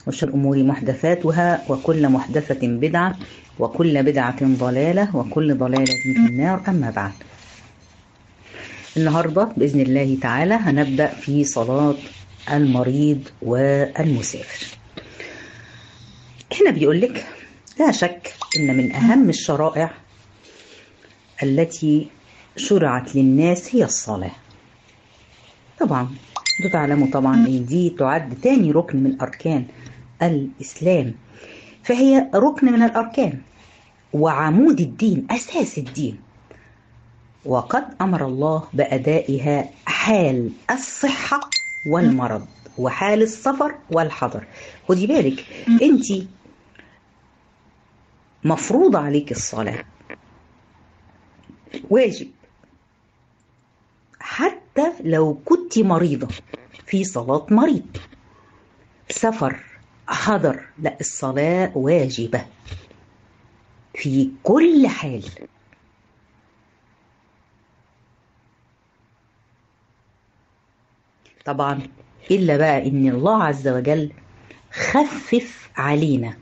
وشر الأمور محدثاتها وكل محدثة بدعة وكل بدعة ضلالة وكل ضلالة في النار أما بعد النهاردة بإذن الله تعالى هنبدأ في صلاة المريض والمسافر هنا بيقول لك لا شك إن من أهم الشرائع التي شرعت للناس هي الصلاة طبعا انتوا تعلموا طبعا ان دي تعد تاني ركن من اركان الاسلام فهي ركن من الاركان وعمود الدين اساس الدين وقد امر الله بادائها حال الصحه والمرض وحال السفر والحضر خدي بالك انت مفروض عليك الصلاه واجب حتى لو كنت مريضة في صلاة مريض سفر حضر لا الصلاة واجبة في كل حال طبعا إلا بقى إن الله عز وجل خفف علينا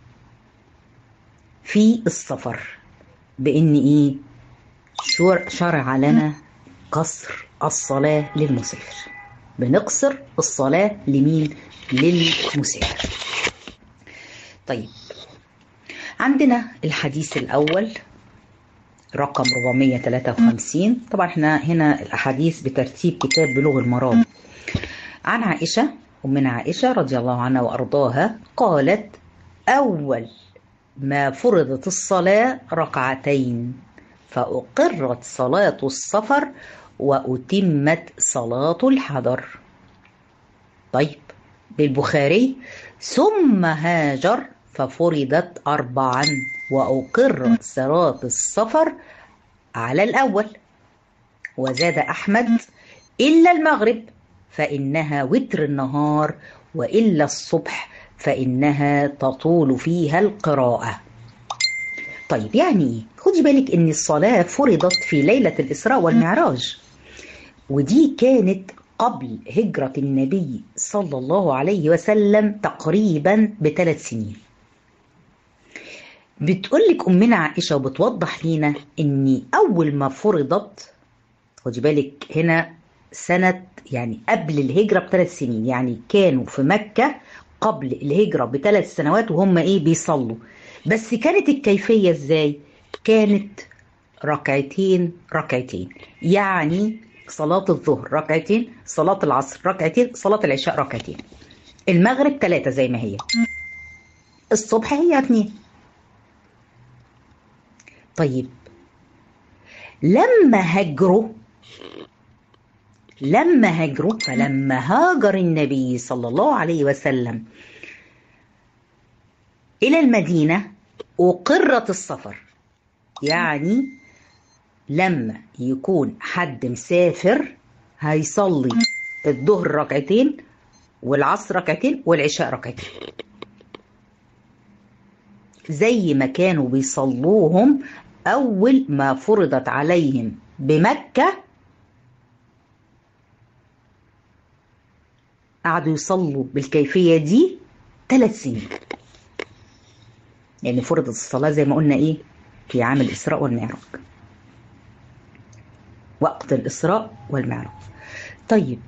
في السفر بإن إيه شرع لنا قصر الصلاة للمسافر بنقصر الصلاة لمين؟ للمسافر طيب عندنا الحديث الأول رقم 453 طبعا احنا هنا الأحاديث بترتيب كتاب بلوغ المرام عن عائشة أمنا عائشة رضي الله عنها وأرضاها قالت أول ما فرضت الصلاة ركعتين فأقرت صلاة السفر وأتمت صلاة الحضر طيب بالبخاري ثم هاجر ففرضت أربعا وأقرت صلاة السفر على الأول وزاد أحمد إلا المغرب فإنها وتر النهار وإلا الصبح فإنها تطول فيها القراءة طيب يعني ايه؟ خدي بالك ان الصلاة فرضت في ليلة الإسراء والمعراج ودي كانت قبل هجرة النبي صلى الله عليه وسلم تقريبا بثلاث سنين بتقول لك أمنا عائشة وبتوضح لينا ان أول ما فرضت خدي بالك هنا سنة يعني قبل الهجرة بثلاث سنين يعني كانوا في مكة قبل الهجرة بثلاث سنوات وهم ايه بيصلوا بس كانت الكيفية ازاي كانت ركعتين ركعتين يعني صلاة الظهر ركعتين صلاة العصر ركعتين صلاة العشاء ركعتين المغرب ثلاثة زي ما هي الصبح هي اتنين طيب لما هجروا لما هاجروا فلما هاجر النبي صلى الله عليه وسلم إلى المدينة أقرت السفر يعني لما يكون حد مسافر هيصلي الظهر ركعتين والعصر ركعتين والعشاء ركعتين زي ما كانوا بيصلوهم أول ما فرضت عليهم بمكة قعدوا يصلوا بالكيفية دي ثلاث سنين يعني فرضت الصلاة زي ما قلنا إيه في عام الإسراء والمعراج وقت الإسراء والمعراج طيب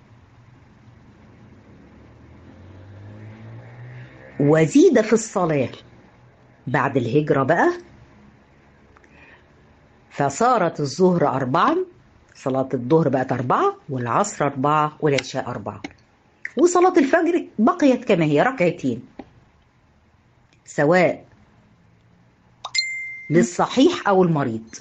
وزيد في الصلاة بعد الهجرة بقى فصارت الظهر أربعا صلاة الظهر بقت أربعة والعصر أربعة والعشاء أربعة وصلاة الفجر بقيت كما هي ركعتين سواء للصحيح أو المريض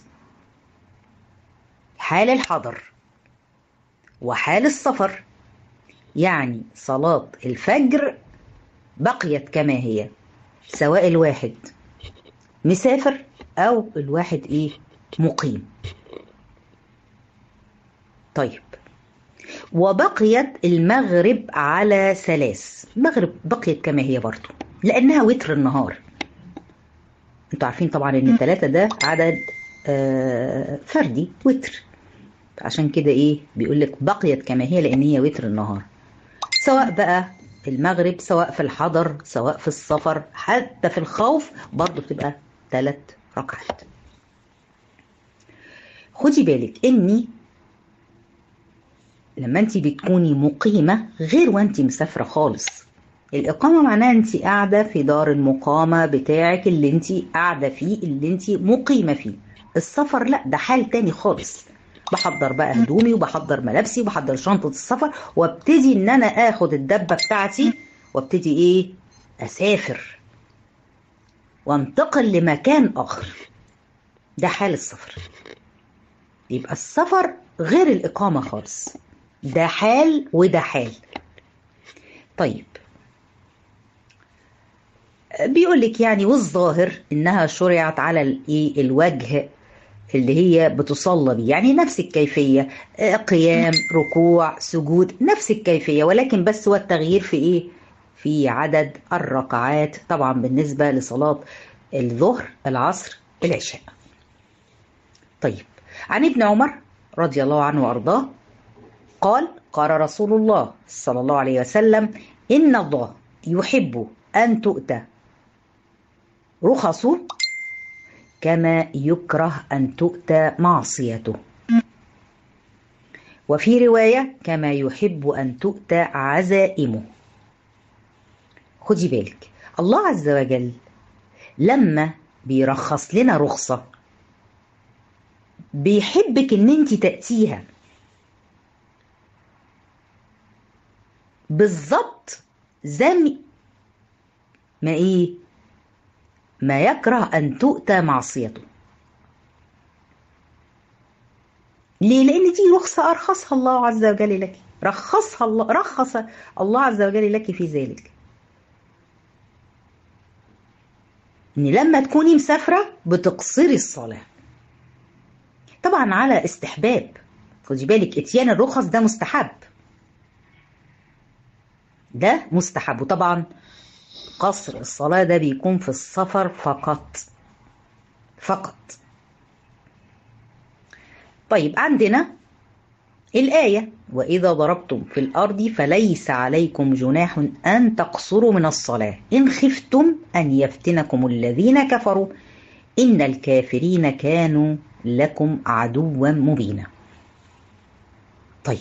حال الحضر وحال السفر يعني صلاة الفجر بقيت كما هي سواء الواحد مسافر أو الواحد إيه مقيم طيب وبقيت المغرب على ثلاث المغرب بقيت كما هي برضو لأنها وتر النهار انتوا عارفين طبعا ان الثلاثة ده عدد آه فردي وتر عشان كده ايه بيقول لك بقيت كما هي لان هي وتر النهار سواء بقى المغرب سواء في الحضر سواء في السفر حتى في الخوف برضه بتبقى ثلاث ركعات خدي بالك اني لما انت بتكوني مقيمة غير وانت مسافرة خالص الإقامة معناها انت قاعدة في دار المقامة بتاعك اللي انت قاعدة فيه اللي انت مقيمة فيه السفر لا ده حال تاني خالص بحضر بقى هدومي وبحضر ملابسي وبحضر شنطة السفر وابتدي ان انا اخد الدبة بتاعتي وابتدي ايه اسافر وانتقل لمكان اخر ده حال السفر يبقى السفر غير الإقامة خالص ده حال وده حال طيب بيقول لك يعني والظاهر انها شرعت على الايه الوجه اللي هي بتصلى بيه يعني نفس الكيفيه قيام ركوع سجود نفس الكيفيه ولكن بس هو التغيير في ايه في عدد الركعات طبعا بالنسبه لصلاه الظهر العصر العشاء طيب عن ابن عمر رضي الله عنه وارضاه قال قال رسول الله صلى الله عليه وسلم ان الله يحب ان تؤتى رخصه كما يكره ان تؤتى معصيته وفي روايه كما يحب ان تؤتى عزائمه خدي بالك الله عز وجل لما بيرخص لنا رخصه بيحبك ان انت تاتيها بالظبط زي ما ايه ما يكره ان تؤتى معصيته ليه لان دي رخصه ارخصها الله عز وجل لك رخصها الله رخص الله عز وجل لك في ذلك ان لما تكوني مسافره بتقصري الصلاه طبعا على استحباب خدي بالك اتيان الرخص ده مستحب ده مستحب وطبعا قصر الصلاة ده بيكون في السفر فقط فقط طيب عندنا الآية وإذا ضربتم في الأرض فليس عليكم جناح أن تقصروا من الصلاة إن خفتم أن يفتنكم الذين كفروا إن الكافرين كانوا لكم عدوا مبينا طيب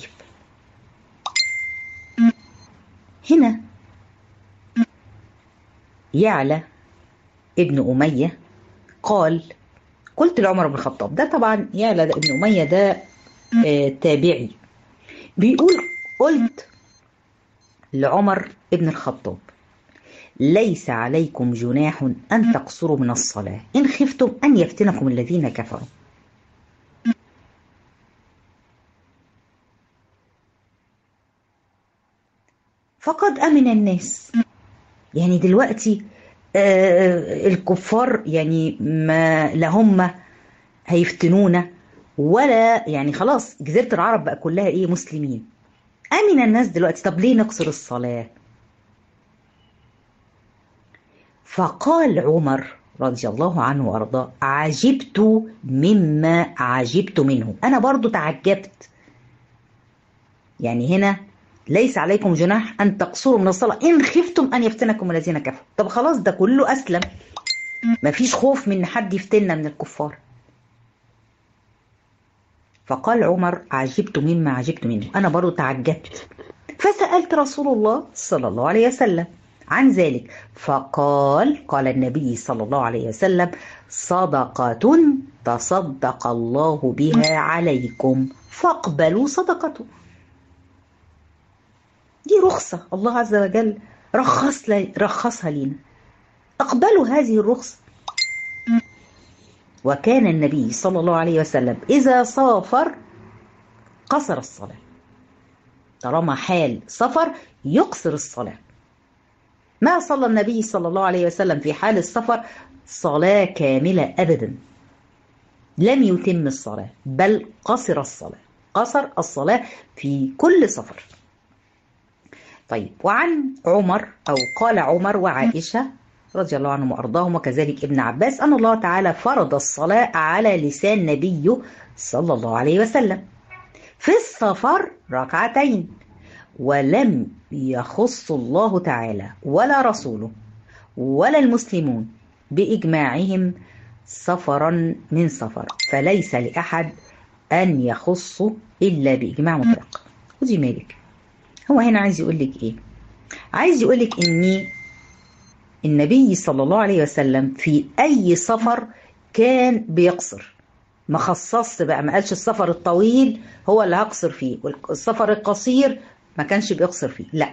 هنا يعلى ابن أمية قال قلت لعمر بن الخطاب ده طبعا يعلى ابن أمية ده آه تابعي بيقول قلت لعمر ابن الخطاب ليس عليكم جناح أن تقصروا من الصلاة إن خفتم أن يفتنكم الذين كفروا فقد أمن الناس يعني دلوقتي آه الكفار يعني ما لا هم هيفتنونا ولا يعني خلاص جزيرة العرب بقى كلها ايه مسلمين أمن الناس دلوقتي طب ليه نقصر الصلاة فقال عمر رضي الله عنه وارضاه عجبت مما عجبت منه انا برضو تعجبت يعني هنا ليس عليكم جناح ان تقصروا من الصلاه ان خفتم ان يفتنكم الذين كفروا طب خلاص ده كله اسلم مفيش خوف من حد يفتنا من الكفار فقال عمر عجبت مما عجبت منه انا برضو تعجبت فسالت رسول الله صلى الله عليه وسلم عن ذلك فقال قال النبي صلى الله عليه وسلم صدقة تصدق الله بها عليكم فاقبلوا صدقته دي رخصة الله عز وجل رخص لي رخصها لنا اقبلوا هذه الرخصة وكان النبي صلى الله عليه وسلم إذا سافر قصر الصلاة طالما حال سفر يقصر الصلاه ما صلى النبي صلى الله عليه وسلم في حال السفر صلاة كاملة أبدا لم يتم الصلاة بل قصر الصلاة قصر الصلاة في كل سفر طيب وعن عمر أو قال عمر وعائشة رضي الله عنهم وأرضاهم وكذلك ابن عباس أن الله تعالى فرض الصلاة على لسان نبيه صلى الله عليه وسلم في السفر ركعتين ولم يخص الله تعالى ولا رسوله ولا المسلمون بإجماعهم سفرا من سفر فليس لأحد أن يخص إلا بإجماع مطلق خدي مالك هو هنا عايز يقول لك إيه عايز يقول لك إن النبي صلى الله عليه وسلم في أي سفر كان بيقصر ما خصصش بقى ما قالش السفر الطويل هو اللي هقصر فيه والسفر القصير ما كانش بيقصر فيه لا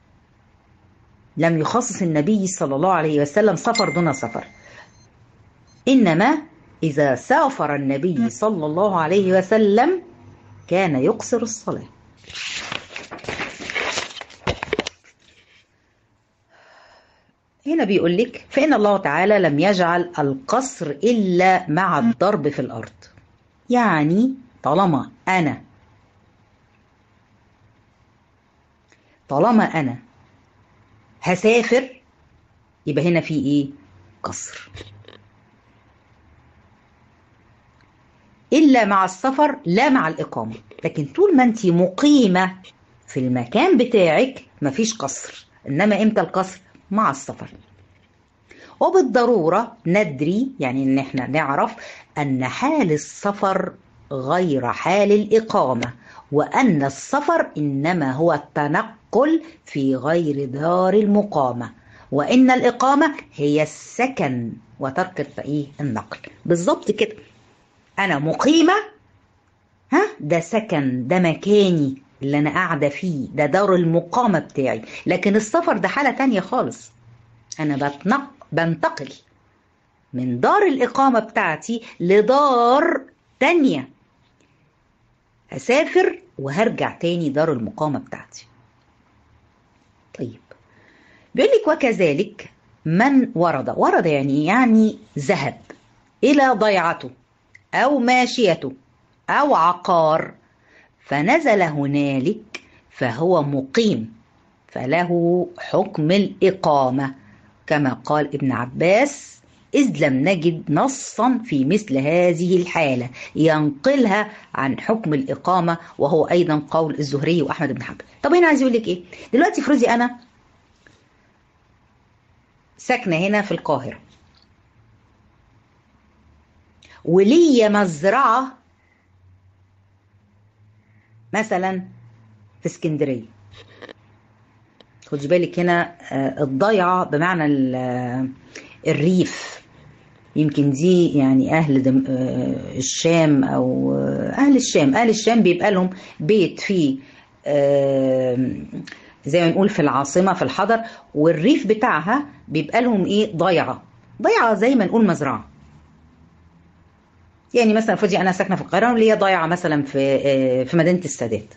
لم يخصص النبي صلى الله عليه وسلم سفر دون سفر إنما إذا سافر النبي صلى الله عليه وسلم كان يقصر الصلاة هنا بيقول لك فإن الله تعالى لم يجعل القصر إلا مع الضرب في الأرض يعني طالما أنا طالما أنا هسافر يبقى هنا في إيه قصر إلا مع السفر لا مع الإقامة لكن طول ما أنت مقيمة في المكان بتاعك مفيش قصر إنما إمتى القصر مع السفر وبالضرورة ندري يعني إن إحنا نعرف أن حال السفر غير حال الإقامة وأن السفر إنما هو التنقل في غير دار المقامة وإن الإقامة هي السكن وترك إيه النقل بالظبط كده أنا مقيمة ها ده سكن ده مكاني اللي أنا قاعدة فيه ده دار المقامة بتاعي لكن السفر ده حالة تانية خالص أنا بتنق بنتقل من دار الإقامة بتاعتي لدار تانية هسافر وهرجع تاني دار المقامة بتاعتي طيب بيقول لك وكذلك من ورد ورد يعني يعني ذهب إلى ضيعته أو ماشيته أو عقار فنزل هنالك فهو مقيم فله حكم الإقامة كما قال ابن عباس إذ لم نجد نصا في مثل هذه الحالة ينقلها عن حكم الإقامة وهو أيضا قول الزهري وأحمد بن حنبل طب هنا عايز يقول لك إيه دلوقتي افرضي أنا ساكنة هنا في القاهرة وليا مزرعة مثلا في اسكندرية خدي بالك هنا الضيعة بمعنى الريف يمكن دي يعني أهل دم الشام أو أهل الشام أهل الشام بيبقى لهم بيت فيه زي ما نقول في العاصمة في الحضر والريف بتاعها بيبقى لهم إيه ضيعة ضيعة زي ما نقول مزرعة يعني مثلا فوجي انا ساكنه في القاهره وليا ضايعه مثلا في في مدينه السادات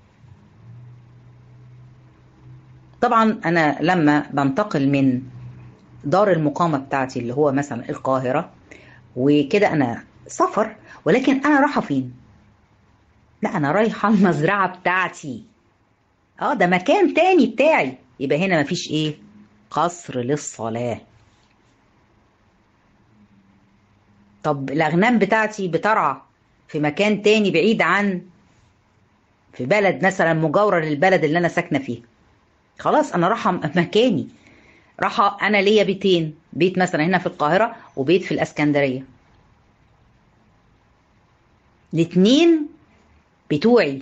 طبعا انا لما بنتقل من دار المقامه بتاعتي اللي هو مثلا القاهره وكده انا سفر ولكن انا رايحه فين لا انا رايحه المزرعه بتاعتي اه ده مكان تاني بتاعي يبقى هنا مفيش ايه قصر للصلاه طب الأغنام بتاعتي بترعى في مكان تاني بعيد عن في بلد مثلا مجاورة للبلد اللي أنا ساكنة فيه خلاص أنا رايحة مكاني رايحة أنا ليا بيتين بيت مثلا هنا في القاهرة وبيت في الإسكندرية الاتنين بتوعي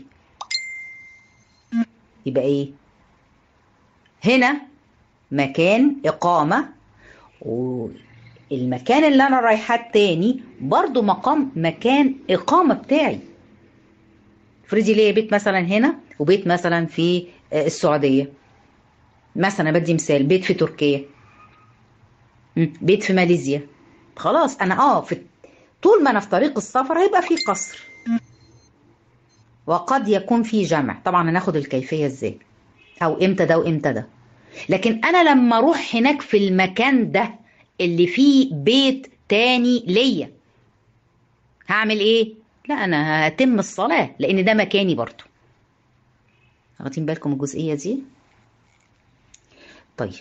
يبقى إيه هنا مكان إقامة و المكان اللي انا رايحاه تاني برضو مقام مكان اقامه بتاعي افرضي ليا بيت مثلا هنا وبيت مثلا في السعوديه مثلا بدي مثال بيت في تركيا بيت في ماليزيا خلاص انا اه في طول ما انا في طريق السفر هيبقى في قصر وقد يكون في جمع طبعا هناخد الكيفيه ازاي او امتى ده وامتى ده لكن انا لما اروح هناك في المكان ده اللي فيه بيت تاني ليا هعمل ايه لا انا هتم الصلاة لان ده مكاني برضو واخدين بالكم الجزئية دي طيب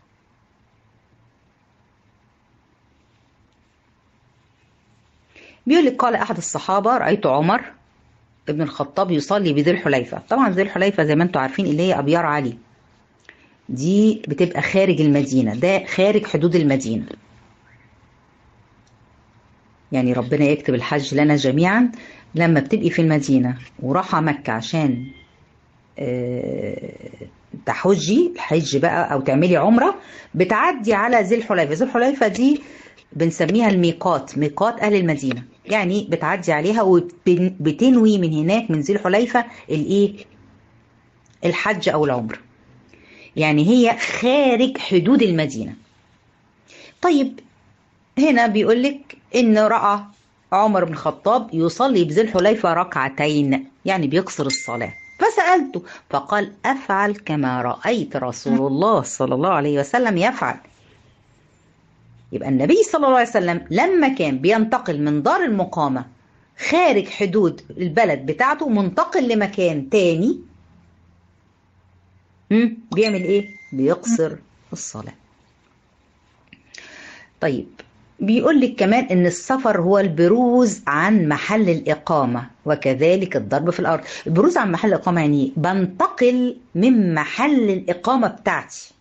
بيقول لك قال احد الصحابة رأيت عمر ابن الخطاب يصلي بذي الحليفة طبعا ذي الحليفة زي ما انتم عارفين اللي هي ابيار علي دي بتبقى خارج المدينة ده خارج حدود المدينة يعني ربنا يكتب الحج لنا جميعا لما بتبقي في المدينة وراحة مكة عشان تحجي الحج بقى او تعملي عمرة بتعدي على ذي الحليفة ذي الحليفة دي بنسميها الميقات ميقات اهل المدينة يعني بتعدي عليها وبتنوي من هناك من ذي الحليفة الايه الحج او العمرة يعني هي خارج حدود المدينة طيب هنا بيقول لك ان راى عمر بن الخطاب يصلي بذي الحليفه ركعتين يعني بيقصر الصلاه فسالته فقال افعل كما رايت رسول الله صلى الله عليه وسلم يفعل يبقى النبي صلى الله عليه وسلم لما كان بينتقل من دار المقامه خارج حدود البلد بتاعته منتقل لمكان تاني بيعمل ايه بيقصر الصلاه طيب بيقول لك كمان ان السفر هو البروز عن محل الاقامه وكذلك الضرب في الارض البروز عن محل الاقامه يعني بنتقل من محل الاقامه بتاعتي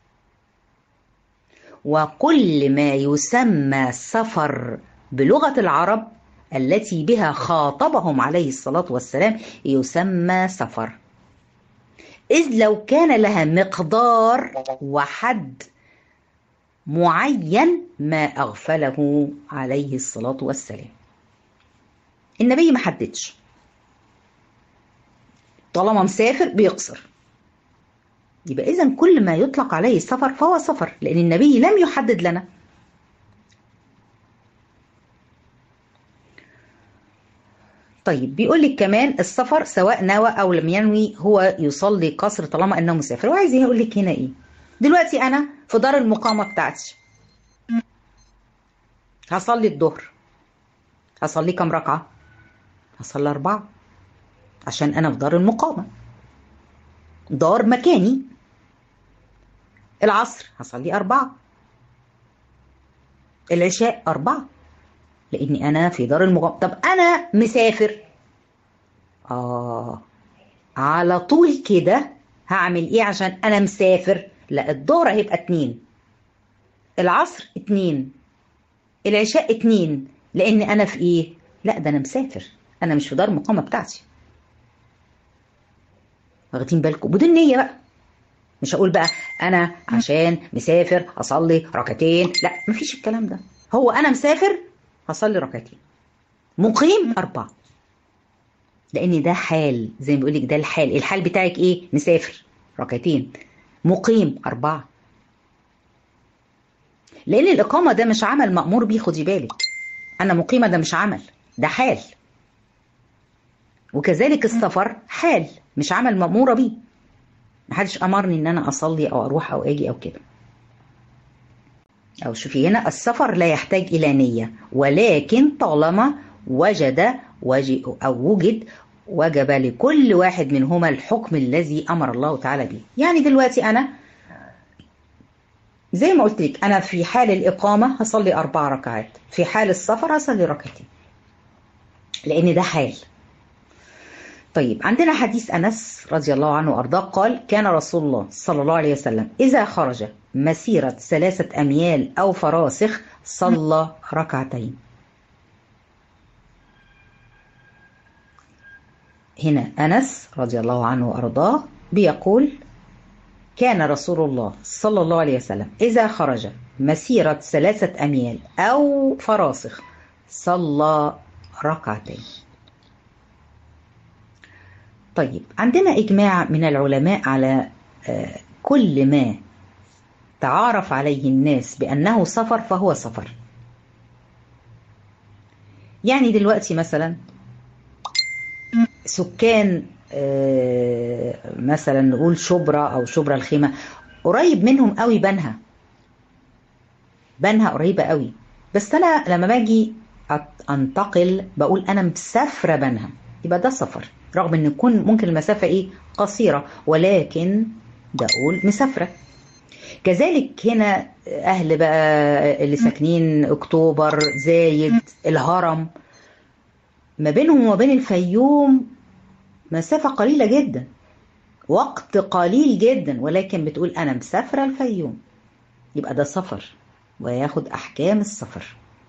وكل ما يسمى سفر بلغه العرب التي بها خاطبهم عليه الصلاه والسلام يسمى سفر اذ لو كان لها مقدار وحد معين ما أغفله عليه الصلاة والسلام النبي ما حددش طالما مسافر بيقصر يبقى إذا كل ما يطلق عليه السفر فهو سفر لأن النبي لم يحدد لنا طيب بيقول لك كمان السفر سواء نوى أو لم ينوي هو يصلي قصر طالما أنه مسافر وعايز يقول لك هنا إيه دلوقتي أنا في دار المقامة بتاعتي هصلي الظهر هصلي كم ركعة؟ هصلي أربعة عشان أنا في دار المقامة دار مكاني العصر هصلي أربعة العشاء أربعة لأني أنا في دار المقامة طب أنا مسافر آه على طول كده هعمل إيه عشان أنا مسافر لا الظهر هيبقى اتنين العصر اتنين العشاء اتنين لان انا في ايه لا ده انا مسافر انا مش في دار المقامه بتاعتي واخدين بالكم بدون نيه بقى مش هقول بقى انا عشان مسافر اصلي ركعتين لا مفيش الكلام ده هو انا مسافر هصلي ركعتين مقيم اربعه لان ده حال زي ما بيقول لك ده الحال الحال بتاعك ايه مسافر ركعتين مقيم أربعة لأن الإقامة ده مش عمل مأمور بيه خدي بالك أنا مقيمة ده مش عمل ده حال وكذلك السفر حال مش عمل مأمورة بيه محدش أمرني إن أنا أصلي أو أروح أو أجي أو كده أو شوفي هنا السفر لا يحتاج إلى نية ولكن طالما وجد أو وجد وجب لكل واحد منهما الحكم الذي امر الله تعالى به يعني دلوقتي انا زي ما قلت لك انا في حال الاقامه هصلي اربع ركعات في حال السفر هصلي ركعتين لان ده حال طيب عندنا حديث انس رضي الله عنه وارضاه قال كان رسول الله صلى الله عليه وسلم اذا خرج مسيره ثلاثه اميال او فراسخ صلى ركعتين هنا أنس رضي الله عنه وأرضاه بيقول كان رسول الله صلى الله عليه وسلم إذا خرج مسيرة ثلاثة أميال أو فراسخ صلى ركعتين طيب عندنا إجماع من العلماء على كل ما تعارف عليه الناس بأنه سفر فهو سفر يعني دلوقتي مثلا سكان مثلا نقول شبرا او شبرا الخيمه قريب منهم قوي بنها بنها قريبه قوي بس انا لما باجي انتقل بقول انا مسافره بنها يبقى ده سفر رغم ان يكون ممكن المسافه ايه قصيره ولكن بقول مسافره كذلك هنا اهل بقى اللي ساكنين اكتوبر زايد الهرم ما بينهم وما بين الفيوم مسافة قليلة جدا وقت قليل جدا ولكن بتقول أنا مسافرة الفيوم يبقى ده سفر وياخد أحكام السفر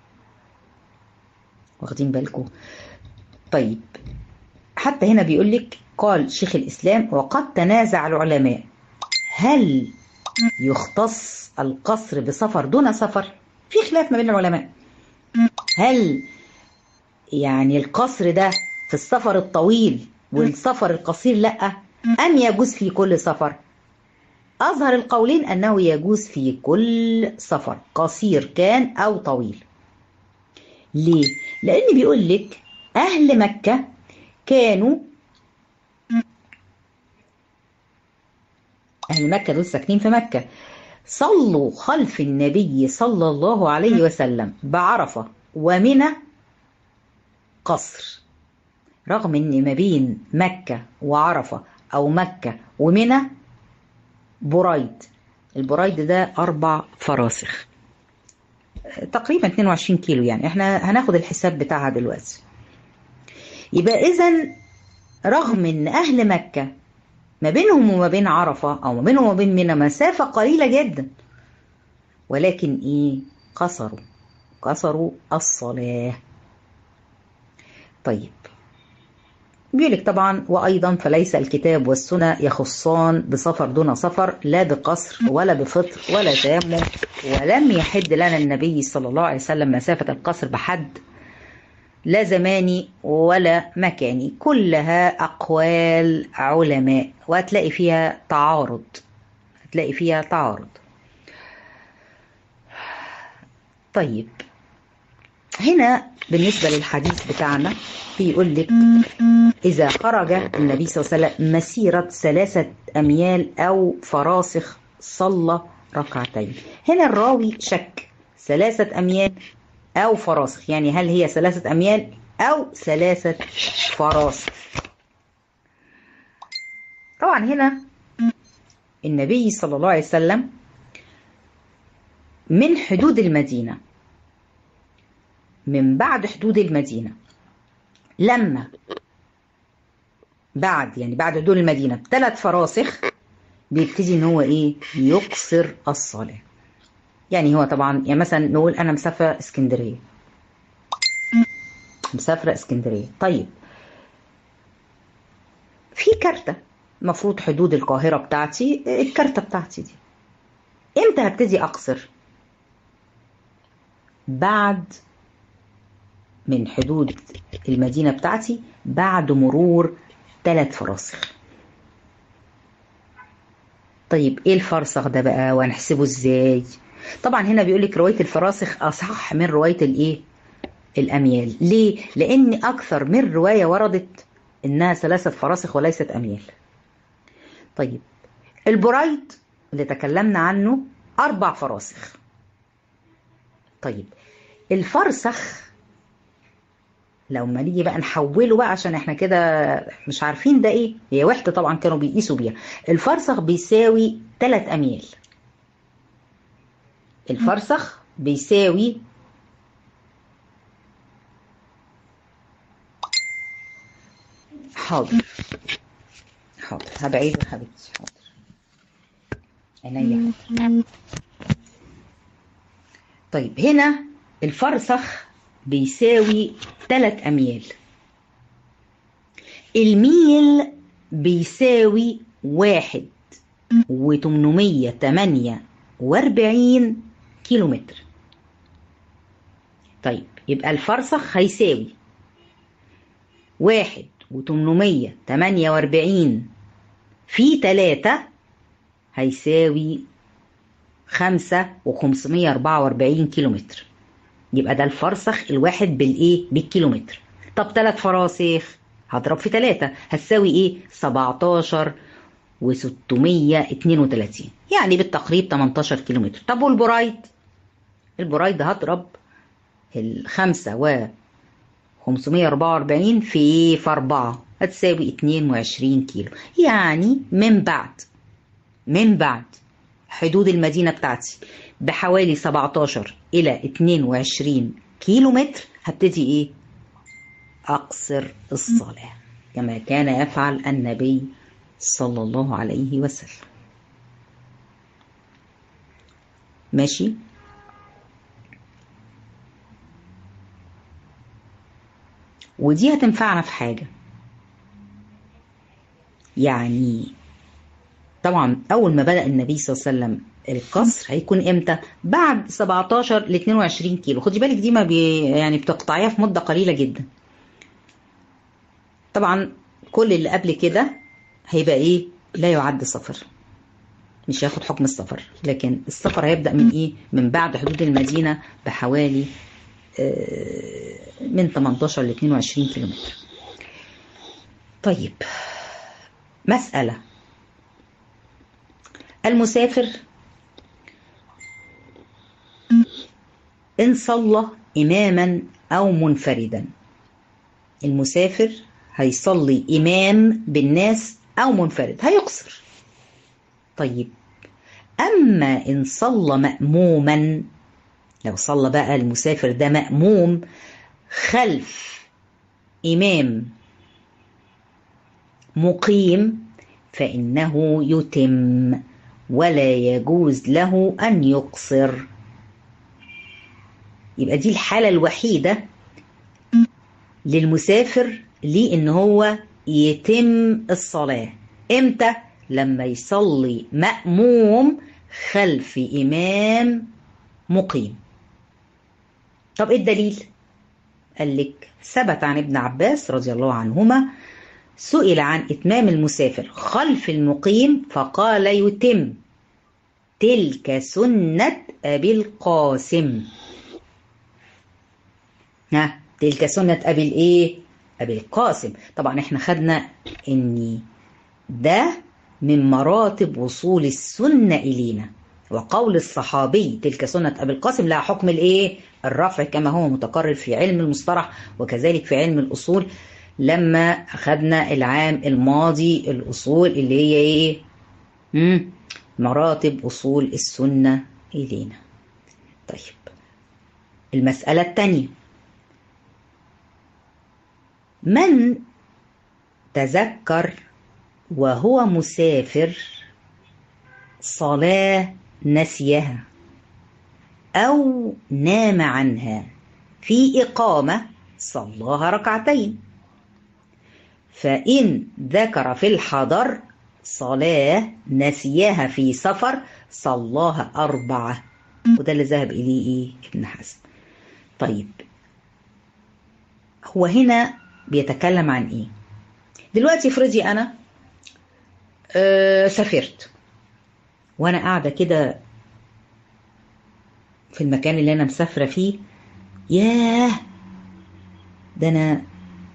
واخدين بالكم طيب حتى هنا بيقول لك قال شيخ الإسلام وقد تنازع العلماء هل يختص القصر بسفر دون سفر في خلاف ما بين العلماء هل يعني القصر ده في السفر الطويل والسفر القصير لا أم يجوز في كل سفر أظهر القولين أنه يجوز في كل سفر قصير كان أو طويل ليه؟ لأن بيقول لك أهل مكة كانوا أهل مكة دول ساكنين في مكة صلوا خلف النبي صلى الله عليه وسلم بعرفة ومنى قصر رغم ان ما بين مكة وعرفة او مكة ومنى بريد البريد ده اربع فراسخ تقريبا 22 كيلو يعني احنا هناخد الحساب بتاعها دلوقتي يبقى اذا رغم ان اهل مكة ما بينهم وما بين عرفة او ما بينهم وما بين منى مسافة قليلة جدا ولكن ايه قصروا قصروا الصلاة طيب بيقولك طبعا وأيضا فليس الكتاب والسنة يخصان بسفر دون سفر لا بقصر ولا بفطر ولا تيمم ولم يحد لنا النبي صلى الله عليه وسلم مسافة القصر بحد لا زماني ولا مكاني كلها أقوال علماء وهتلاقي فيها تعارض هتلاقي فيها تعارض طيب هنا بالنسبة للحديث بتاعنا بيقول لك إذا خرج النبي صلى الله عليه وسلم مسيرة ثلاثة أميال أو فراسخ صلى ركعتين هنا الراوي شك ثلاثة أميال أو فراسخ يعني هل هي ثلاثة أميال أو ثلاثة فراسخ طبعا هنا النبي صلى الله عليه وسلم من حدود المدينة من بعد حدود المدينة لما بعد يعني بعد حدود المدينة بثلاث فراسخ بيبتدي ان هو ايه يقصر الصلاة يعني هو طبعا يعني مثلا نقول انا مسافرة اسكندرية مسافرة اسكندرية طيب في كارتة المفروض حدود القاهرة بتاعتي الكارتة بتاعتي دي امتى هبتدي اقصر بعد من حدود المدينة بتاعتي بعد مرور ثلاث فراسخ طيب ايه الفرسخ ده بقى وهنحسبه ازاي طبعا هنا بيقول لك روايه الفراسخ اصح من روايه الايه الاميال ليه لان اكثر من روايه وردت انها ثلاثه فراسخ وليست اميال طيب البريد اللي تكلمنا عنه اربع فراسخ طيب الفرسخ لو ما نيجي بقى نحوله بقى عشان احنا كده مش عارفين ده ايه هي وحده طبعا كانوا بيقيسوا بيها الفرسخ بيساوي 3 اميال الفرسخ بيساوي حاضر حاضر هبعيد يا حبيبتي حاضر عينيا حاضر طيب هنا الفرسخ بيساوي 3 أميال الميل بيساوي واحد وتمنمية تمانية واربعين كيلو متر طيب يبقى الفرسخ هيساوي واحد وتمنمية تمانية واربعين في تلاتة هيساوي خمسة وخمسمية أربعة واربعين كيلو متر يبقى ده الفرسخ الواحد بالايه بالكيلومتر طب ثلاث فراسخ هضرب في ثلاثة هتساوي ايه 17 و632 يعني بالتقريب 18 كيلومتر طب والبرايد البرايد هضرب الخمسة و 544 في في 4 هتساوي 22 كيلو يعني من بعد من بعد حدود المدينة بتاعتي بحوالي 17 إلى 22 كيلو متر هبتدي إيه؟ أقصر الصلاة كما كان يفعل النبي صلى الله عليه وسلم ماشي ودي هتنفعنا في حاجة يعني طبعا أول ما بدأ النبي صلى الله عليه وسلم القصر هيكون امتى؟ بعد 17 ل 22 كيلو، خدي بالك دي ما بي يعني بتقطعيها في مدة قليلة جدا. طبعا كل اللي قبل كده هيبقى ايه؟ لا يعد سفر. مش هياخد حكم السفر، لكن السفر هيبدأ من ايه؟ من بعد حدود المدينة بحوالي من 18 ل 22 كيلومتر. طيب مسألة المسافر إن صلى إماما أو منفردا المسافر هيصلي إمام بالناس أو منفرد هيقصر طيب أما إن صلى مأموما لو صلى بقى المسافر ده مأموم خلف إمام مقيم فإنه يتم ولا يجوز له أن يقصر يبقى دي الحالة الوحيدة للمسافر ليه إن هو يتم الصلاة إمتى؟ لما يصلي مأموم خلف إمام مقيم طب إيه الدليل؟ قال لك ثبت عن ابن عباس رضي الله عنهما سئل عن إتمام المسافر خلف المقيم فقال يتم تلك سنة أبي القاسم ها تلك سنة أبي الإيه؟ أبي القاسم طبعا إحنا خدنا إن ده من مراتب وصول السنة إلينا وقول الصحابي تلك سنة أبي القاسم لها حكم الإيه؟ الرفع كما هو متقرر في علم المصطلح وكذلك في علم الأصول لما أخذنا العام الماضي الأصول اللي هي إيه؟ مم. مراتب أصول السنة إلينا طيب المسألة الثانية من تذكر وهو مسافر صلاة نسيها أو نام عنها في إقامة صلاها ركعتين فإن ذكر في الحضر صلاة نسيها في سفر صلاها أربعة وده اللي ذهب إليه إيه ابن حزم طيب هو هنا بيتكلم عن إيه دلوقتي افرضي أنا أه سافرت وأنا قاعدة كده في المكان اللي أنا مسافرة فيه ياه ده أنا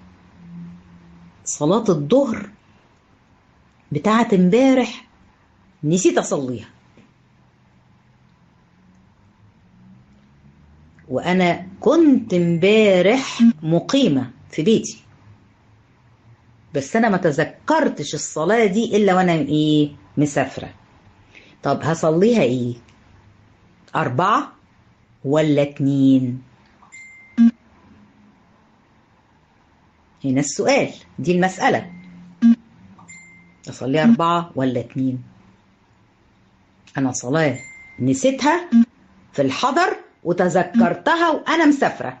صلاة الظهر بتاعت امبارح نسيت أصليها وأنا كنت امبارح مقيمة في بيتي بس أنا ما تذكرتش الصلاة دي إلا وأنا إيه مسافرة طب هصليها إيه أربعة ولا اتنين هنا السؤال دي المسألة أصلي أربعة ولا اتنين أنا صلاة نسيتها في الحضر وتذكرتها وأنا مسافرة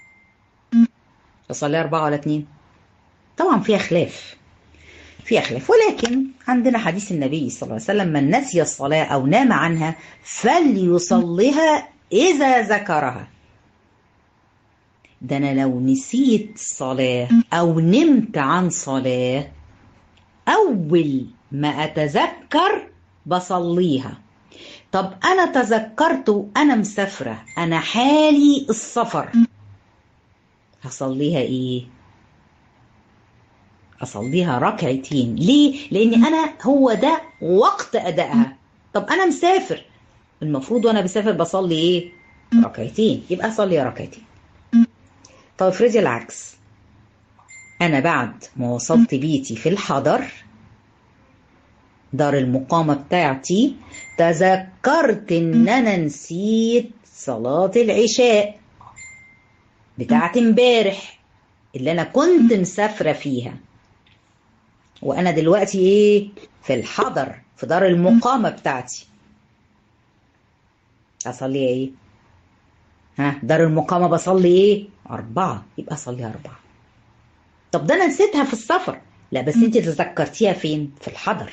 أصلي أربعة ولا اتنين طبعا فيها خلاف فيها خلاف ولكن عندنا حديث النبي صلى الله عليه وسلم من نسي الصلاة أو نام عنها فليصليها إذا ذكرها ده أنا لو نسيت صلاة أو نمت عن صلاة أول ما أتذكر بصليها طب أنا تذكرت وأنا مسافرة أنا حالي السفر هصليها إيه؟ أصليها ركعتين ليه؟ لأن أنا هو ده وقت أدائها طب أنا مسافر المفروض وأنا بسافر بصلي إيه؟ ركعتين يبقى أصلي ركعتين طب افرضي العكس أنا بعد ما وصلت بيتي في الحضر دار المقامة بتاعتي تذكرت إن أنا نسيت صلاة العشاء بتاعت امبارح اللي أنا كنت مسافرة فيها وانا دلوقتي ايه في الحضر في دار المقامة بتاعتي اصلي ايه ها دار المقامة بصلي ايه أربعة يبقى أصلي أربعة طب ده أنا نسيتها في السفر لا بس أنت تذكرتيها فين في الحضر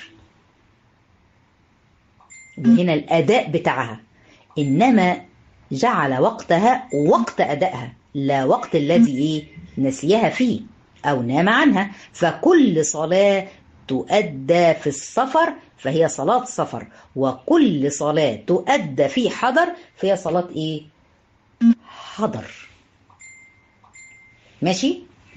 وهنا الأداء بتاعها إنما جعل وقتها وقت أدائها لا وقت الذي إيه نسيها فيه أو نام عنها فكل صلاة تؤدى في السفر فهي صلاة سفر وكل صلاة تؤدى في حضر فهي صلاة إيه حضر ماشي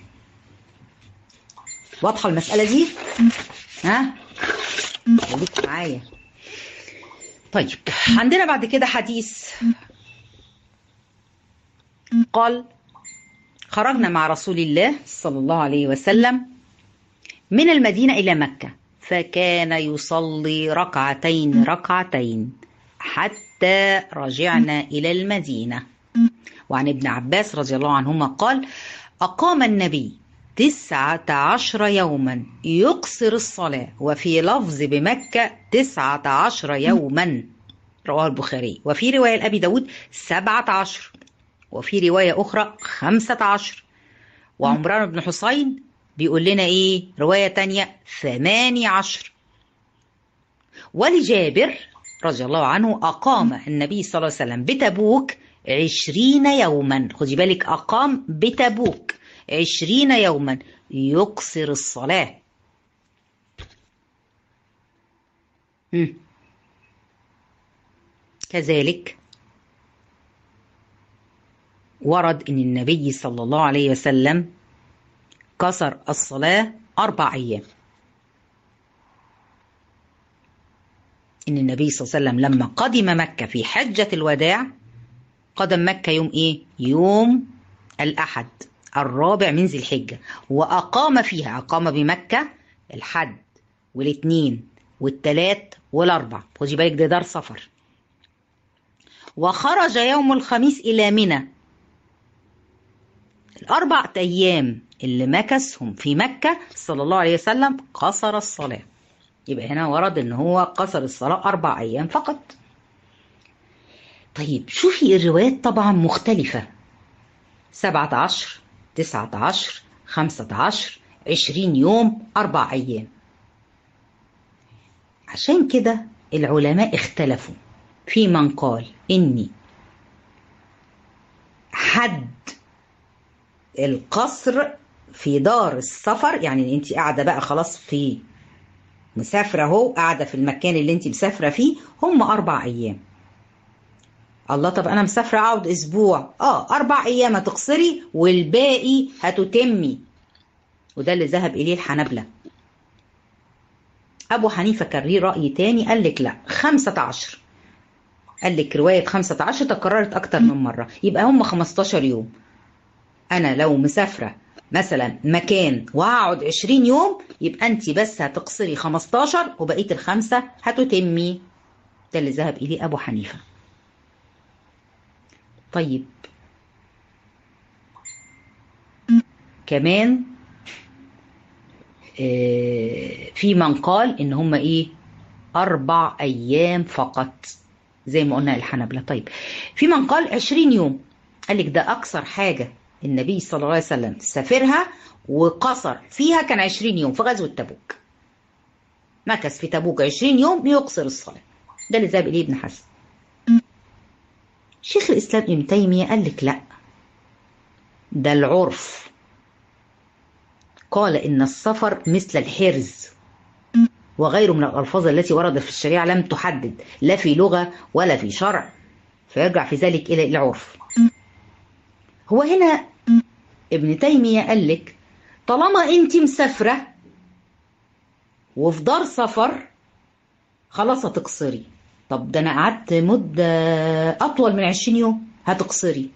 واضحة المسألة دي ها خليك معايا طيب عندنا بعد كده حديث قال خرجنا مع رسول الله صلى الله عليه وسلم من المدينة إلى مكة فكان يصلي ركعتين ركعتين حتى رجعنا إلى المدينة وعن ابن عباس رضي الله عنهما قال أقام النبي تسعة عشر يوما يقصر الصلاة وفي لفظ بمكة تسعة عشر يوما رواه البخاري وفي رواية لأبي داود سبعة عشر وفي رواية أخرى خمسة عشر وعمران بن حسين بيقول لنا إيه رواية تانية ثماني عشر ولجابر رضي الله عنه أقام النبي صلى الله عليه وسلم بتبوك عشرين يوما خدي بالك أقام بتبوك عشرين يوما يقصر الصلاة مم. كذلك ورد ان النبي صلى الله عليه وسلم كسر الصلاة أربع أيام إن النبي صلى الله عليه وسلم لما قدم مكة في حجة الوداع قدم مكة يوم إيه؟ يوم الأحد الرابع من ذي الحجة وأقام فيها أقام بمكة الحد والاثنين والتلات والأربع خدي بالك ده دار سفر وخرج يوم الخميس إلى منى الأربع أيام اللي مكثهم في مكة صلى الله عليه وسلم قصر الصلاة يبقى هنا ورد إن هو قصر الصلاة أربع أيام فقط طيب شوفي الروايات طبعا مختلفة سبعة عشر تسعة عشر خمسة عشر عشرين يوم أربع أيام عشان كده العلماء اختلفوا في من قال إني حد القصر في دار السفر يعني انت قاعده بقى خلاص في مسافره اهو قاعده في المكان اللي انت مسافره فيه هم اربع ايام الله طب انا مسافره اقعد اسبوع اه اربع ايام هتقصري والباقي هتتمي وده اللي ذهب اليه الحنابله ابو حنيفه كان ليه راي تاني قال لك لا خمسة عشر قال لك روايه خمسة عشر تكررت اكتر من مره يبقى هم 15 يوم انا لو مسافره مثلا مكان وهقعد 20 يوم يبقى انت بس هتقصري 15 وبقيه الخمسه هتتمي ده اللي ذهب اليه ابو حنيفه طيب كمان آه في من قال ان هم ايه اربع ايام فقط زي ما قلنا الحنبله طيب في من قال 20 يوم قال لك ده اكثر حاجه النبي صلى الله عليه وسلم سافرها وقصر فيها كان 20 يوم في غزوة تبوك مكث في تبوك 20 يوم يقصر الصلاة ده اللي ذهب إليه ابن حزم شيخ الإسلام ابن تيمية قال لك لا ده العرف قال إن السفر مثل الحرز وغيره من الألفاظ التي وردت في الشريعة لم تحدد لا في لغة ولا في شرع فيرجع في ذلك إلى العرف هو هنا ابن تيمية قال لك طالما انت مسافرة وفي دار سفر خلاص هتقصري طب ده انا قعدت مدة اطول من عشرين يوم هتقصري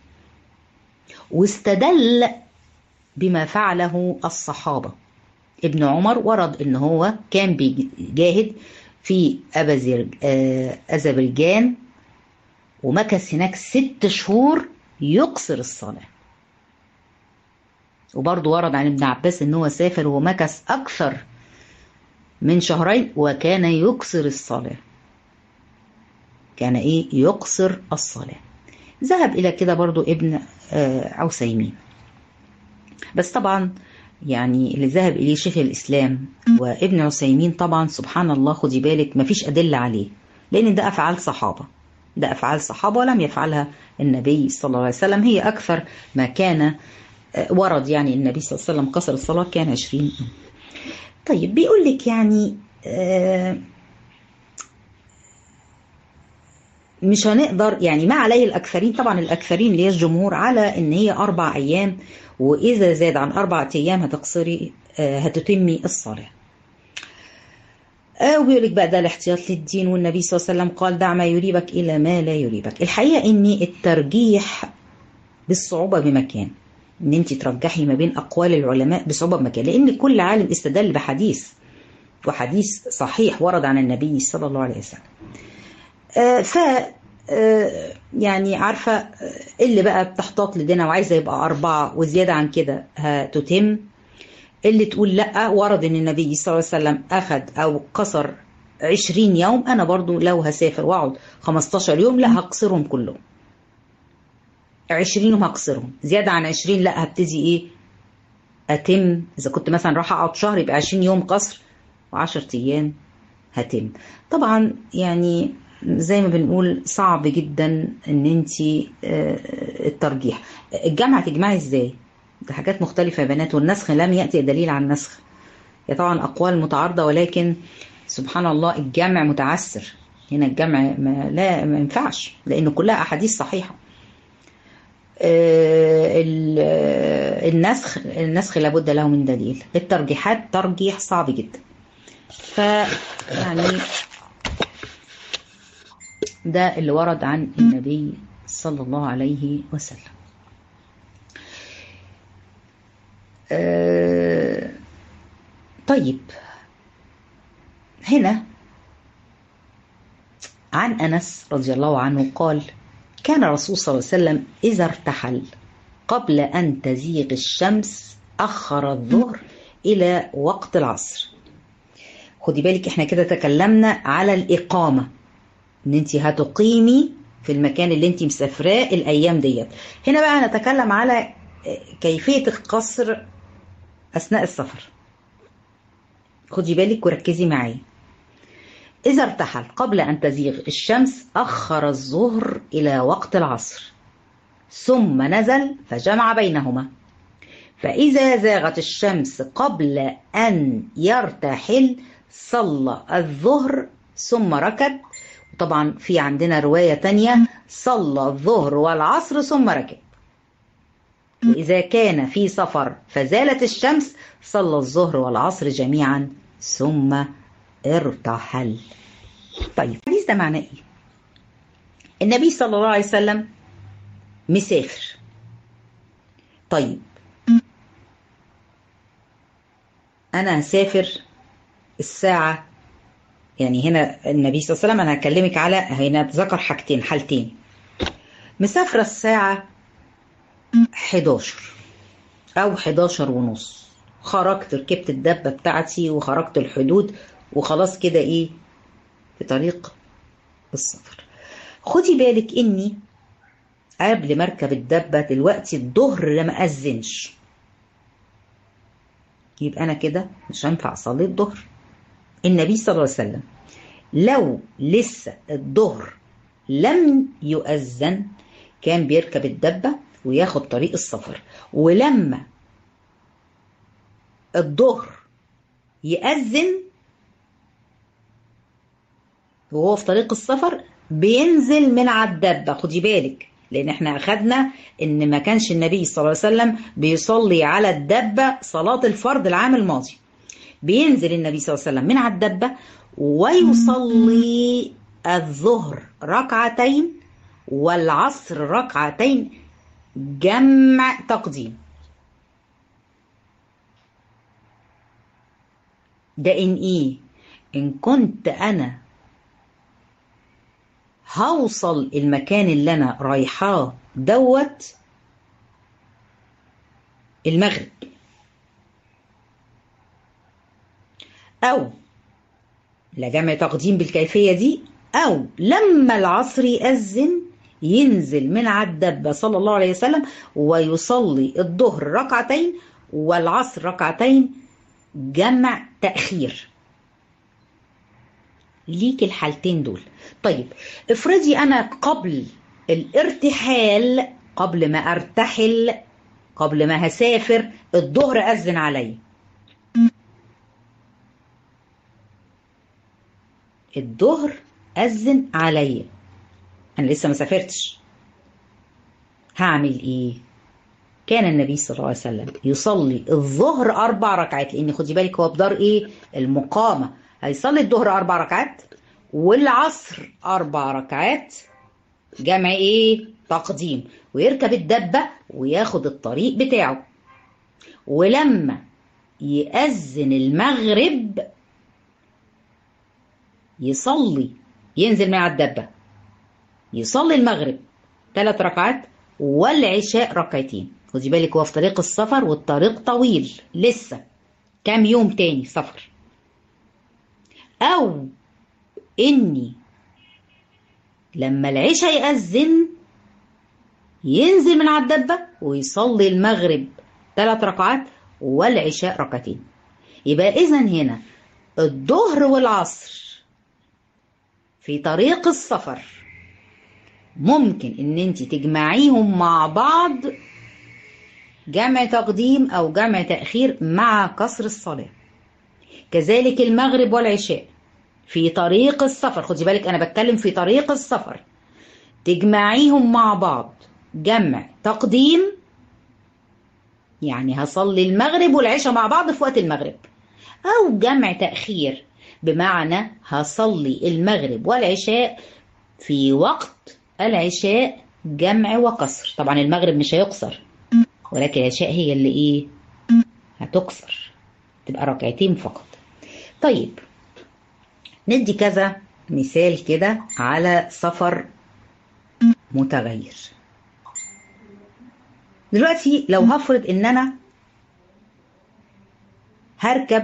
واستدل بما فعله الصحابة ابن عمر ورد ان هو كان بيجاهد في أذربيجان ومكث هناك ست شهور يقصر الصلاة وبرضه ورد عن ابن عباس ان هو سافر ومكث اكثر من شهرين وكان يكسر الصلاة كان إيه يقصر الصلاة ذهب إلى كده برضو ابن عثيمين بس طبعا يعني اللي ذهب إليه شيخ الإسلام وابن عثيمين طبعا سبحان الله خدي بالك مفيش أدلة عليه لأن ده أفعال صحابة ده أفعال صحابة ولم يفعلها النبي صلى الله عليه وسلم هي أكثر ما كان ورد يعني النبي صلى الله عليه وسلم قصر الصلاة كان عشرين طيب بيقول لك يعني مش هنقدر يعني ما عليه الأكثرين طبعا الأكثرين اللي هي الجمهور على إن هي أربع أيام وإذا زاد عن أربعة أيام هتقصري هتتمي الصلاة وبيقول لك بقى ده الاحتياط للدين والنبي صلى الله عليه وسلم قال دع ما يريبك إلى ما لا يريبك الحقيقة إن الترجيح بالصعوبة بمكان ان انت ترجحي ما بين اقوال العلماء بصعوبه بمكان لان كل عالم استدل بحديث وحديث صحيح ورد عن النبي صلى الله عليه وسلم آه ف آه يعني عارفه آه اللي بقى بتحتاط لدينا وعايزه يبقى اربعه وزياده عن كده هتتم اللي تقول لا ورد ان النبي صلى الله عليه وسلم اخذ او قصر 20 يوم انا برضو لو هسافر واقعد 15 يوم لا هقصرهم كلهم 20 يوم هقصرهم زيادة عن 20 لا هبتدي ايه اتم اذا كنت مثلا راح اقعد شهر يبقى 20 يوم قصر و10 ايام هتم طبعا يعني زي ما بنقول صعب جدا ان انت الترجيح الجامعة تجمعي ازاي ده حاجات مختلفة يا بنات والنسخ لم يأتي دليل عن النسخ هي طبعا اقوال متعارضة ولكن سبحان الله الجمع متعسر هنا الجمع ما لا ما ينفعش لان كلها احاديث صحيحه النسخ النسخ لابد له من دليل الترجيحات ترجيح صعب جدا ف يعني ده اللي ورد عن النبي صلى الله عليه وسلم طيب هنا عن انس رضي الله عنه قال كان الرسول صلى الله عليه وسلم إذا ارتحل قبل أن تزيغ الشمس أخر الظهر إلى وقت العصر خدي بالك احنا كده تكلمنا على الإقامة ان انت هتقيمي في المكان اللي انت مسافراه الأيام ديت هنا بقى نتكلم على كيفية القصر أثناء السفر خدي بالك وركزي معايا إذا ارتحل قبل أن تزيغ الشمس أخر الظهر إلى وقت العصر ثم نزل فجمع بينهما فإذا زاغت الشمس قبل أن يرتحل صلى الظهر ثم ركب طبعا في عندنا رواية تانية صلى الظهر والعصر ثم ركب وإذا كان في سفر فزالت الشمس صلى الظهر والعصر جميعا ثم ارتحل طيب الحديث ده معناه ايه النبي صلى الله عليه وسلم مسافر طيب انا هسافر الساعة يعني هنا النبي صلى الله عليه وسلم انا هكلمك على هنا ذكر حاجتين حالتين مسافرة الساعة 11 او 11 ونص خرجت ركبت الدبة بتاعتي وخرجت الحدود وخلاص كده ايه في طريق السفر خدي بالك اني قبل ما اركب الدبة دلوقتي الظهر ما اذنش يبقى انا كده مش هينفع اصلي الظهر النبي صلى الله عليه وسلم لو لسه الظهر لم يؤذن كان بيركب الدبة وياخد طريق السفر ولما الظهر يأذن وهو في طريق السفر بينزل من على الدبة خدي بالك لان احنا اخدنا ان ما كانش النبي صلى الله عليه وسلم بيصلي على الدبة صلاة الفرض العام الماضي بينزل النبي صلى الله عليه وسلم من على الدبة ويصلي الظهر ركعتين والعصر ركعتين جمع تقديم ده ان ايه ان كنت انا هوصل المكان اللي انا رايحاه دوت المغرب او لا جمع تقديم بالكيفية دي أو لما العصر يأذن ينزل من على الدبة صلى الله عليه وسلم ويصلي الظهر ركعتين والعصر ركعتين جمع تأخير ليك الحالتين دول طيب افرضي أنا قبل الارتحال قبل ما ارتحل قبل ما هسافر الظهر أذن علي الظهر أذن عليا أنا لسه ما سافرتش هعمل إيه؟ كان النبي صلى الله عليه وسلم يصلي الظهر أربع ركعات لأن خدي بالك هو بدار إيه؟ المقامة هيصلي الظهر أربع ركعات والعصر أربع ركعات جمع إيه؟ تقديم ويركب الدبة وياخد الطريق بتاعه ولما يأذن المغرب يصلي ينزل من على الدبة يصلي المغرب ثلاث ركعات والعشاء ركعتين خدي بالك هو في طريق السفر والطريق طويل لسه كام يوم تاني سفر او اني لما العشاء يأذن ينزل من على الدبة ويصلي المغرب ثلاث ركعات والعشاء ركعتين يبقى اذا هنا الظهر والعصر في طريق السفر ممكن ان انت تجمعيهم مع بعض جمع تقديم او جمع تأخير مع كسر الصلاة كذلك المغرب والعشاء في طريق السفر خدي بالك انا بتكلم في طريق السفر تجمعيهم مع بعض جمع تقديم يعني هصلي المغرب والعشاء مع بعض في وقت المغرب او جمع تأخير بمعنى هصلي المغرب والعشاء في وقت العشاء جمع وقصر طبعا المغرب مش هيقصر ولكن العشاء هي اللي ايه هتقصر تبقى ركعتين فقط طيب ندي كذا مثال كده على سفر متغير دلوقتي لو هفرض ان انا هركب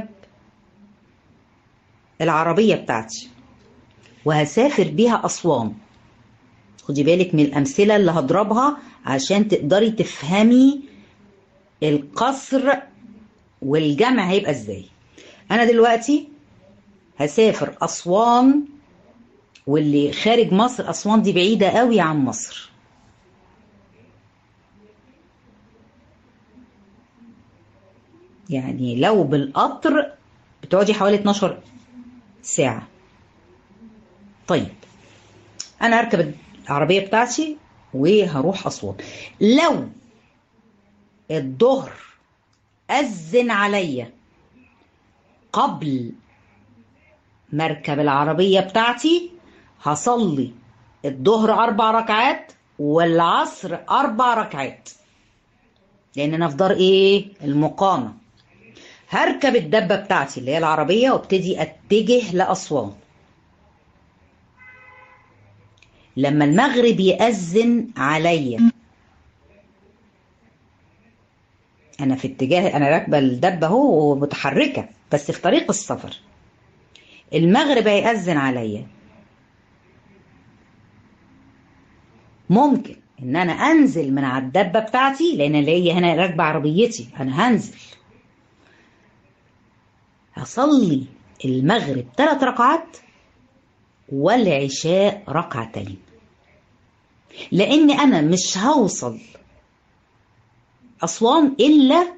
العربية بتاعتي وهسافر بيها أسوان خدي بالك من الأمثلة اللي هضربها عشان تقدري تفهمي القصر والجمع هيبقى ازاي أنا دلوقتي هسافر أسوان واللي خارج مصر أسوان دي بعيدة قوي عن مصر يعني لو بالقطر بتقعدي حوالي 12 ساعة طيب أنا هركب العربية بتاعتي وهروح أسوان لو الظهر أذن عليا قبل مركب العربية بتاعتي هصلي الظهر أربع ركعات والعصر أربع ركعات لأن أنا في دار إيه؟ المقامة هركب الدبة بتاعتي اللي هي العربية وابتدي اتجه لأسوان لما المغرب يأذن عليا أنا في اتجاه أنا راكبة الدبة أهو ومتحركة بس في طريق السفر المغرب هيأذن عليا ممكن إن أنا أنزل من على الدبة بتاعتي لأن اللي هي هنا راكبة عربيتي أنا هنزل هصلي المغرب ثلاث ركعات والعشاء ركعتين لان انا مش هوصل اسوان الا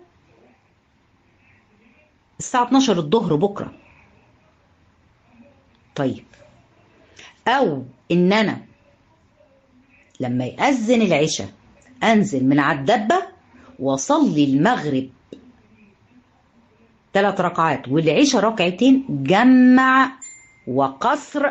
الساعه 12 الظهر بكره طيب او ان انا لما يأذن العشاء انزل من على الدبه واصلي المغرب ثلاث ركعات والعشاء ركعتين جمع وقصر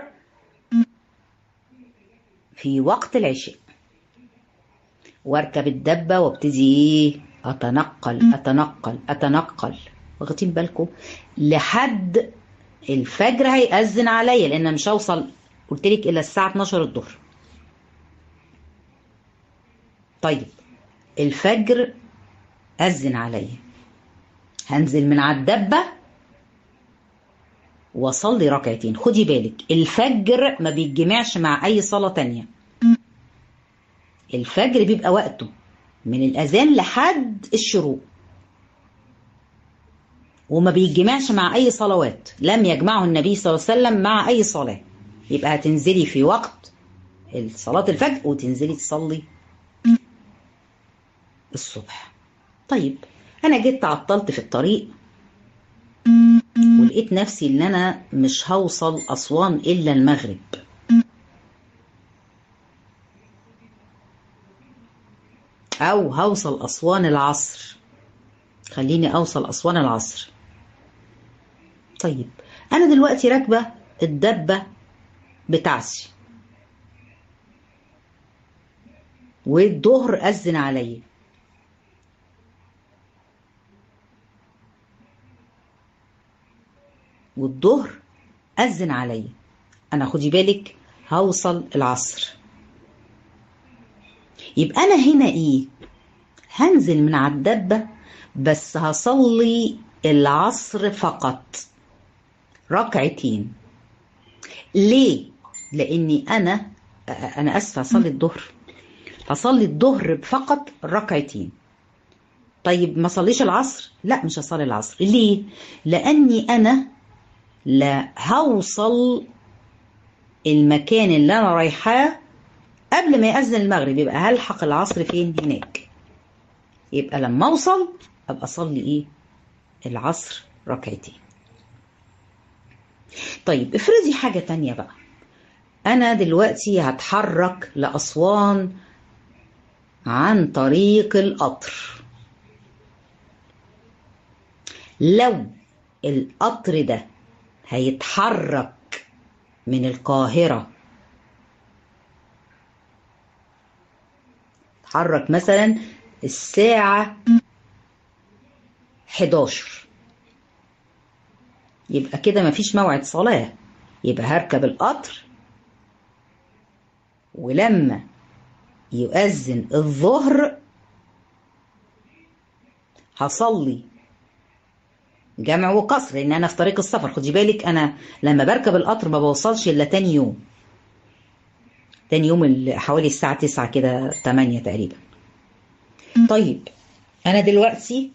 في وقت العشاء واركب الدبة وابتدي ايه اتنقل اتنقل اتنقل واخدين بالكم لحد الفجر هيأذن عليا لان مش هوصل قلت لك الى الساعة 12 الظهر طيب الفجر أذن عليا هنزل من على الدبة واصلي ركعتين خدي بالك الفجر ما بيتجمعش مع اي صلاة تانية الفجر بيبقى وقته من الاذان لحد الشروق وما بيتجمعش مع اي صلوات لم يجمعه النبي صلى الله عليه وسلم مع اي صلاة يبقى هتنزلي في وقت صلاة الفجر وتنزلي تصلي الصبح طيب انا جيت تعطلت في الطريق ولقيت نفسي ان انا مش هوصل اسوان الا المغرب او هوصل اسوان العصر خليني اوصل اسوان العصر طيب انا دلوقتي راكبه الدبه بتاعتي والظهر اذن عليا والظهر أذن عليا أنا خدي بالك هوصل العصر يبقى أنا هنا إيه هنزل من على الدبة بس هصلي العصر فقط ركعتين ليه لأني أنا أنا أسفة هصلي الظهر هصلي الظهر فقط ركعتين طيب ما صليش العصر لا مش هصلي العصر ليه لأني أنا لا هوصل المكان اللي انا رايحاه قبل ما يأذن المغرب يبقى هلحق العصر فين هناك يبقى لما اوصل ابقى اصلي ايه العصر ركعتين طيب افرضي حاجة تانية بقى انا دلوقتي هتحرك لأسوان عن طريق القطر لو القطر ده هيتحرك من القاهرة اتحرك مثلا الساعة 11 يبقى كده مفيش موعد صلاة يبقى هركب القطر ولما يؤذن الظهر هصلي جمع وقصر لان انا في طريق السفر خدي بالك انا لما بركب القطر ما بوصلش الا تاني يوم تاني يوم حوالي الساعة تسعة كده تمانية تقريبا طيب انا دلوقتي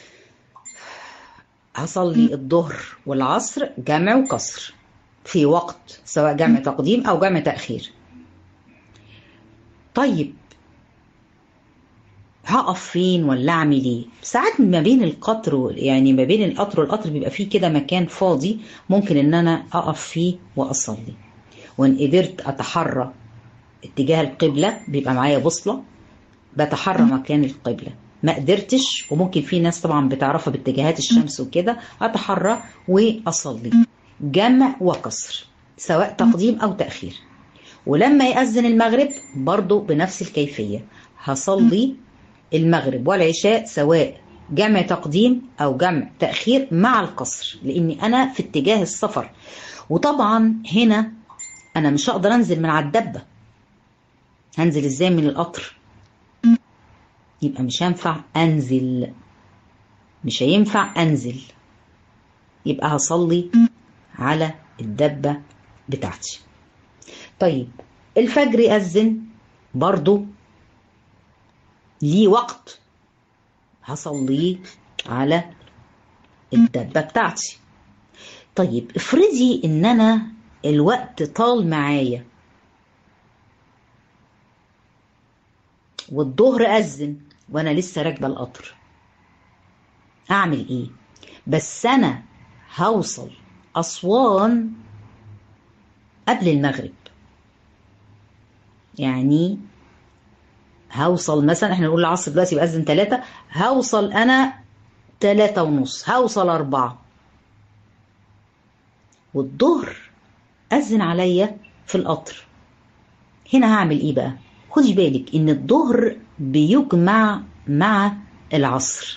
هصلي الظهر والعصر جمع وقصر في وقت سواء جمع تقديم او جمع تأخير طيب هقف فين ولا اعمل ايه ساعات ما بين القطر يعني ما بين القطر والقطر بيبقى فيه كده مكان فاضي ممكن ان انا اقف فيه واصلي وان قدرت اتحرى اتجاه القبلة بيبقى معايا بوصلة بتحرى مكان القبلة ما قدرتش وممكن في ناس طبعا بتعرفها باتجاهات الشمس وكده اتحرى واصلي جمع وقصر سواء تقديم او تأخير ولما يأذن المغرب برضو بنفس الكيفية هصلي المغرب والعشاء سواء جمع تقديم او جمع تأخير مع القصر لاني انا في اتجاه السفر وطبعا هنا انا مش هقدر انزل من على الدبة هنزل ازاي من القطر يبقى مش هينفع انزل مش هينفع انزل يبقى هصلي على الدبة بتاعتي طيب الفجر يأذن برضو ليه وقت هصليه على الدبة بتاعتي طيب افرضي ان انا الوقت طال معايا والظهر أذن وانا لسه راكبه القطر اعمل ايه بس انا هوصل اسوان قبل المغرب يعني هوصل مثلا احنا نقول العصر دلوقتي بأذن ثلاثة هوصل أنا ثلاثة ونص هوصل أربعة والظهر أذن عليا في القطر هنا هعمل إيه بقى؟ خدي بالك إن الظهر بيجمع مع العصر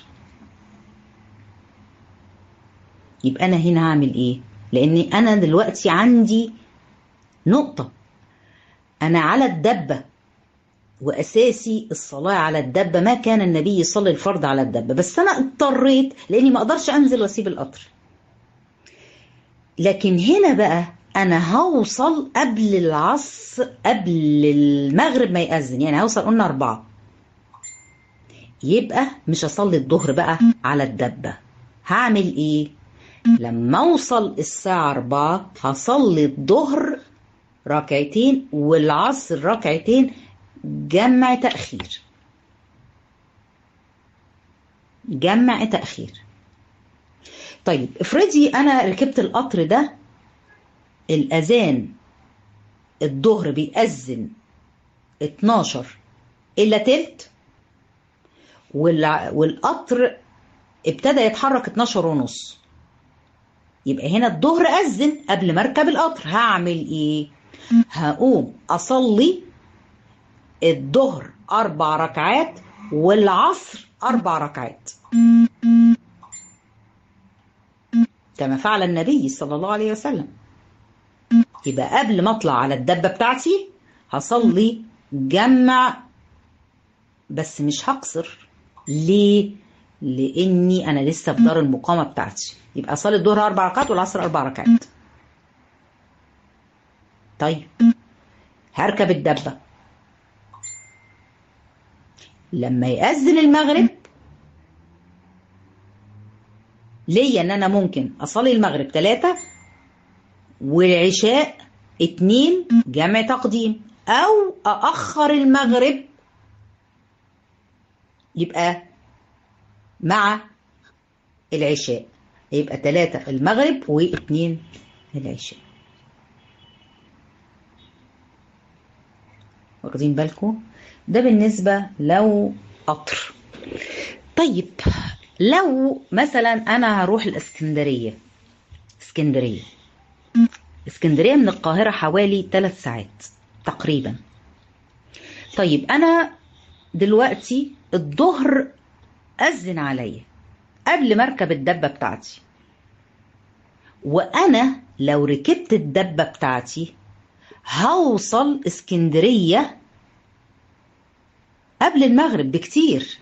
يبقى أنا هنا هعمل إيه؟ لأن أنا دلوقتي عندي نقطة أنا على الدبة واساسي الصلاه على الدبه ما كان النبي يصلي الفرض على الدبه بس انا اضطريت لاني ما اقدرش انزل واسيب القطر لكن هنا بقى انا هوصل قبل العصر قبل المغرب ما يأذن يعني هوصل قلنا أربعة يبقى مش هصلي الظهر بقى على الدبة هعمل ايه لما اوصل الساعة أربعة هصلي الظهر ركعتين والعصر ركعتين جمع تأخير جمع تأخير طيب افرضي انا ركبت القطر ده الاذان الظهر بيأذن 12 الا تلت والقطر ابتدى يتحرك 12 ونص يبقى هنا الظهر أذن قبل ما اركب القطر هعمل ايه هقوم اصلي الظهر اربع ركعات والعصر اربع ركعات كما فعل النبي صلى الله عليه وسلم يبقى قبل ما اطلع على الدبه بتاعتي هصلي جمع بس مش هقصر ليه لاني انا لسه في دار المقامه بتاعتي يبقى اصلي الظهر اربع ركعات والعصر اربع ركعات طيب هركب الدبه لما يأذن المغرب ليا ان انا ممكن اصلي المغرب ثلاثة والعشاء اتنين جمع تقديم او ااخر المغرب يبقى مع العشاء يبقى ثلاثة المغرب واثنين العشاء واخدين بالكم ده بالنسبة لو قطر طيب لو مثلا انا هروح الاسكندرية اسكندرية اسكندرية من القاهرة حوالي ثلاث ساعات تقريبا طيب انا دلوقتي الظهر أذن عليا قبل ما اركب الدبة بتاعتي وانا لو ركبت الدبة بتاعتي هوصل اسكندرية قبل المغرب بكتير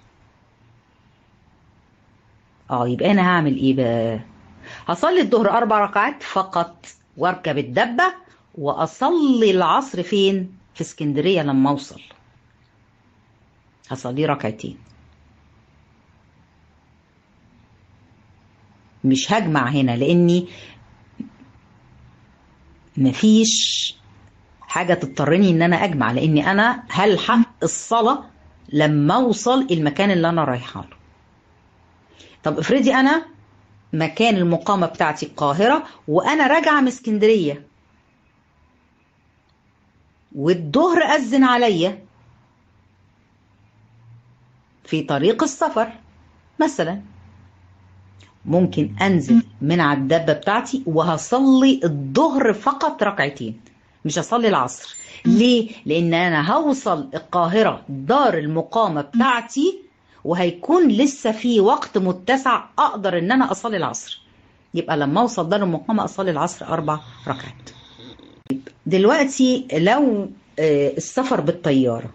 اه يبقى انا هعمل ايه بقى هصلي الظهر اربع ركعات فقط واركب الدبة واصلي العصر فين في اسكندرية لما اوصل هصلي ركعتين مش هجمع هنا لاني مفيش حاجة تضطرني ان انا اجمع لاني انا هلحق الصلاة لما اوصل المكان اللي انا رايحه له طب افرضي انا مكان المقامة بتاعتي القاهرة وانا راجعة من اسكندرية والظهر اذن عليا في طريق السفر مثلا ممكن انزل من على الدبه بتاعتي وهصلي الظهر فقط ركعتين مش هصلي العصر ليه لان انا هوصل القاهره دار المقامه بتاعتي وهيكون لسه في وقت متسع اقدر ان انا اصلي العصر يبقى لما اوصل دار المقامه اصلي العصر اربع ركعات دلوقتي لو السفر بالطياره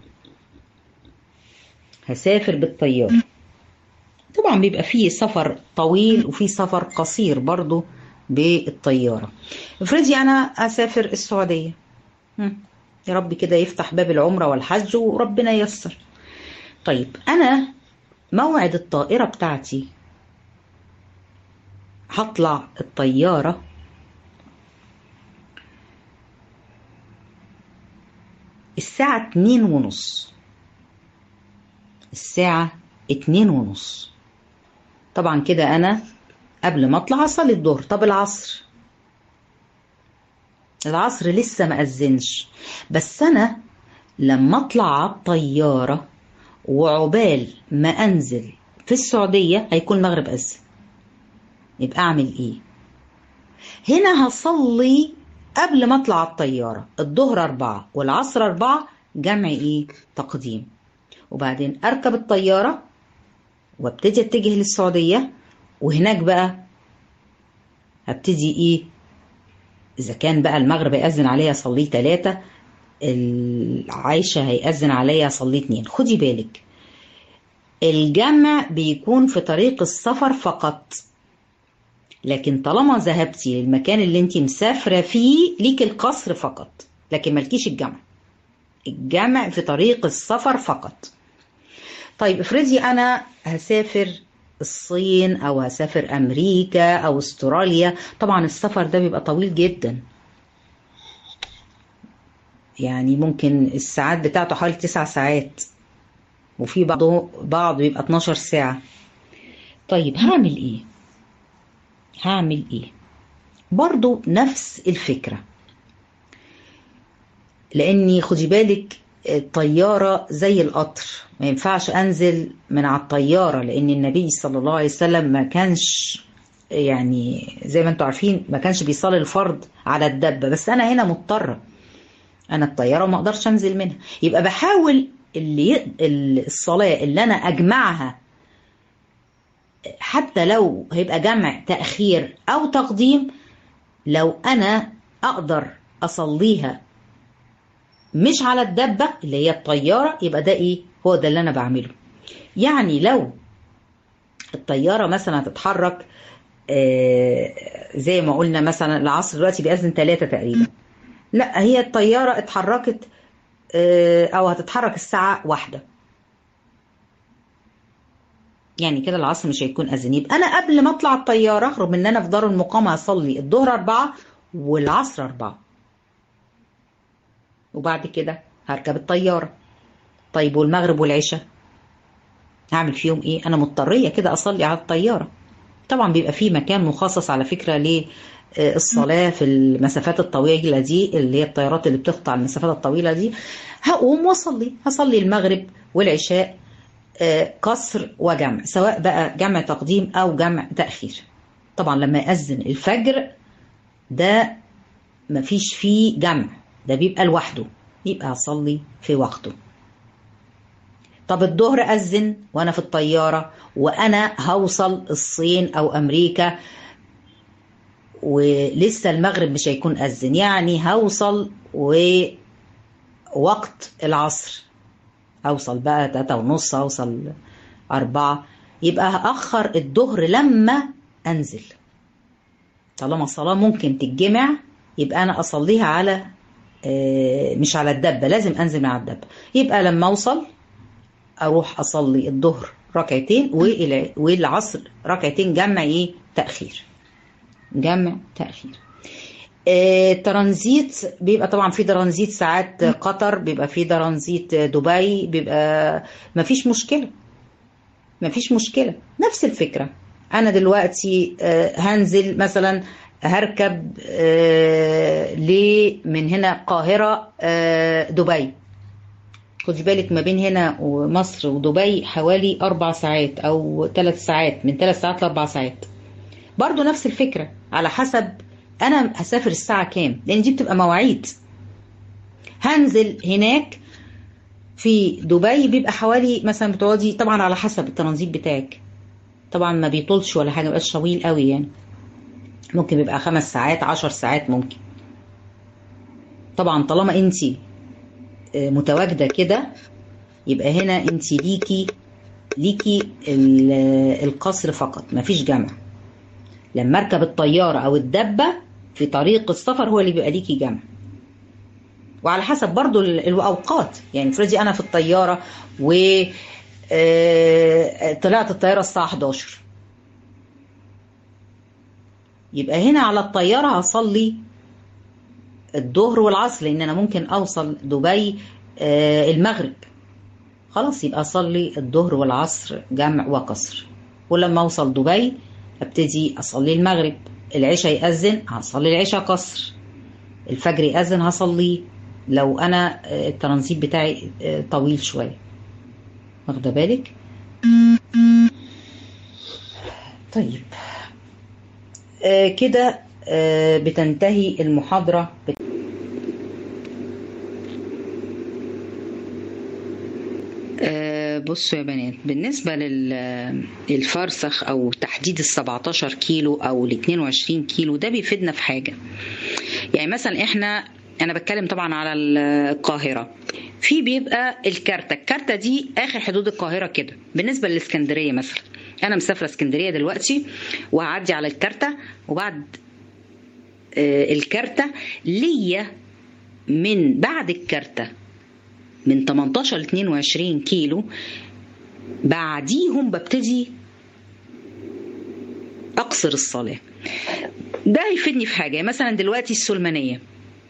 هسافر بالطياره طبعا بيبقى فيه سفر طويل وفيه سفر قصير برضو بالطيارة افرضي أنا أسافر السعودية يا رب كده يفتح باب العمرة والحج وربنا ييسر طيب أنا موعد الطائرة بتاعتي هطلع الطيارة الساعة اتنين ونص الساعة اتنين ونص طبعا كده انا قبل ما اطلع اصلي الظهر طب العصر العصر لسه ما اذنش بس انا لما اطلع على الطياره وعقبال ما انزل في السعوديه هيكون المغرب اذن يبقى اعمل ايه هنا هصلي قبل ما اطلع على الطياره الظهر اربعه والعصر اربعه جمع ايه تقديم وبعدين اركب الطياره وابتدي اتجه للسعوديه وهناك بقى هبتدي ايه اذا كان بقى المغرب هيأذن عليا صليه ثلاثة العايشة هيأذن عليا صليه اتنين خدي بالك الجمع بيكون في طريق السفر فقط لكن طالما ذهبتي للمكان اللي انت مسافرة فيه ليك القصر فقط لكن مالكيش الجمع الجمع في طريق السفر فقط طيب افرضي انا هسافر الصين او هسافر امريكا او استراليا طبعا السفر ده بيبقى طويل جدا يعني ممكن الساعات بتاعته حوالي تسع ساعات وفي بعضه بعض بيبقى 12 ساعة طيب هعمل ايه هعمل ايه برضو نفس الفكرة لاني خدي بالك الطيارة زي القطر ما ينفعش انزل من على الطيارة لان النبي صلى الله عليه وسلم ما كانش يعني زي ما انتم عارفين ما كانش بيصلي الفرض على الدبة بس انا هنا مضطرة انا الطيارة ما اقدرش انزل منها يبقى بحاول اللي الصلاة اللي انا اجمعها حتى لو هيبقى جمع تأخير او تقديم لو انا اقدر اصليها مش على الدبة اللي هي الطيارة يبقى ده ايه هو ده اللي انا بعمله يعني لو الطيارة مثلا هتتحرك آه زي ما قلنا مثلا العصر دلوقتي بيأذن ثلاثة تقريبا لا هي الطيارة اتحركت آه او هتتحرك الساعة واحدة يعني كده العصر مش هيكون أذن يبقى أنا قبل ما أطلع الطيارة أخرج من إن أنا في دار المقامة أصلي الظهر أربعة والعصر أربعة وبعد كده هركب الطيارة طيب والمغرب والعشاء هعمل فيهم ايه انا مضطرية كده اصلي على الطيارة طبعا بيبقى في مكان مخصص على فكرة للصلاة في المسافات الطويلة دي اللي هي الطيارات اللي بتقطع المسافات الطويلة دي هقوم واصلي هصلي المغرب والعشاء قصر وجمع سواء بقى جمع تقديم او جمع تأخير طبعا لما يأذن الفجر ده مفيش فيه جمع ده بيبقى لوحده يبقى هصلي في وقته طب الظهر أذن وأنا في الطيارة وأنا هوصل الصين أو أمريكا ولسه المغرب مش هيكون أذن يعني هوصل ووقت العصر أوصل بقى تلاتة ونص أوصل أربعة يبقى هأخر الظهر لما أنزل طالما الصلاة ممكن تتجمع يبقى أنا أصليها على مش على الدبة لازم أنزل مع الدبة يبقى لما أوصل أروح أصلي الظهر ركعتين والعصر ركعتين جمع إيه تأخير جمع تأخير الترانزيت بيبقى طبعا في ترانزيت ساعات قطر بيبقى في ترانزيت دبي بيبقى مفيش مشكلة مفيش مشكلة نفس الفكرة أنا دلوقتي هنزل مثلا هركب آه ليه من هنا القاهرة آه دبي خدي بالك ما بين هنا ومصر ودبي حوالي أربع ساعات أو ثلاث ساعات من ثلاث ساعات لأربع ساعات برضو نفس الفكرة على حسب أنا هسافر الساعة كام لأن دي بتبقى مواعيد هنزل هناك في دبي بيبقى حوالي مثلا بتقعدي طبعا على حسب الترانزيت بتاعك طبعا ما بيطولش ولا حاجة مبقاش طويل قوي يعني ممكن يبقى خمس ساعات عشر ساعات ممكن طبعا طالما انت متواجده كده يبقى هنا انت ليكي ليكي القصر فقط مفيش جمع لما اركب الطياره او الدبه في طريق السفر هو اللي بيبقى ليكي جمع وعلى حسب برضو الاوقات يعني افرضي انا في الطياره و طلعت الطياره الساعه 11 يبقى هنا على الطيارة هصلي الظهر والعصر لأن أنا ممكن أوصل دبي المغرب خلاص يبقى أصلي الظهر والعصر جمع وقصر ولما أوصل دبي أبتدي أصلي المغرب العشاء يأذن هصلي العشاء قصر الفجر يأذن هصلي لو أنا الترانزيت بتاعي طويل شوية واخدة بالك طيب آه كده آه بتنتهي المحاضرة آه بصوا يا بنات بالنسبة للفرسخ أو تحديد ال 17 كيلو أو ال 22 كيلو ده بيفيدنا في حاجة يعني مثلا إحنا أنا بتكلم طبعا على القاهرة في بيبقى الكارتة الكارتة دي آخر حدود القاهرة كده بالنسبة للإسكندرية مثلا انا مسافره اسكندريه دلوقتي وهعدي على الكارته وبعد آه، الكارته ليا من بعد الكارته من 18 ل 22 كيلو بعديهم ببتدي اقصر الصلاه ده هيفيدني في حاجه مثلا دلوقتي السلمانيه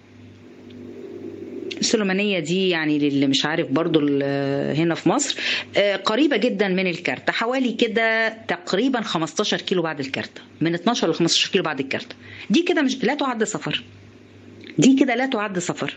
السليمانية دي يعني للي مش عارف برضو ال- هنا في مصر آه، قريبة جدا من الكارتة حوالي كده تقريبا 15 كيلو بعد الكارتة من 12 ل 15 كيلو بعد الكارتة دي كده مش لا تعد سفر دي كده لا تعد سفر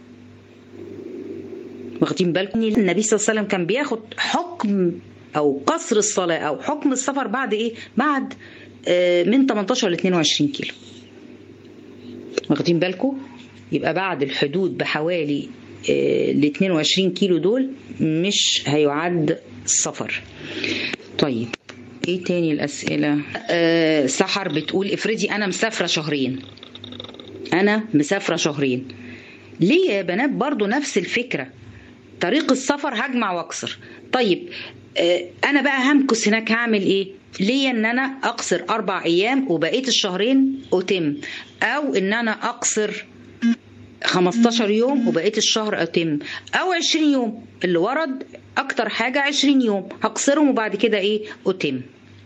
واخدين بالكم إن النبي صلى الله عليه وسلم كان بياخد حكم او قصر الصلاة او حكم السفر بعد ايه بعد آه، من 18 ل 22 كيلو واخدين بالكم يبقى بعد الحدود بحوالي ال 22 كيلو دول مش هيعد سفر طيب ايه تاني الاسئله أه سحر بتقول افرضي انا مسافره شهرين انا مسافره شهرين ليه يا بنات برضو نفس الفكره طريق السفر هجمع واكسر طيب آه، انا بقى همكس هناك هعمل ايه ليا ان انا اقصر اربع ايام وبقيه الشهرين اتم او ان انا اقصر 15 يوم وبقيه الشهر اتم او 20 يوم اللي ورد اكتر حاجه 20 يوم هقصرهم وبعد كده ايه اتم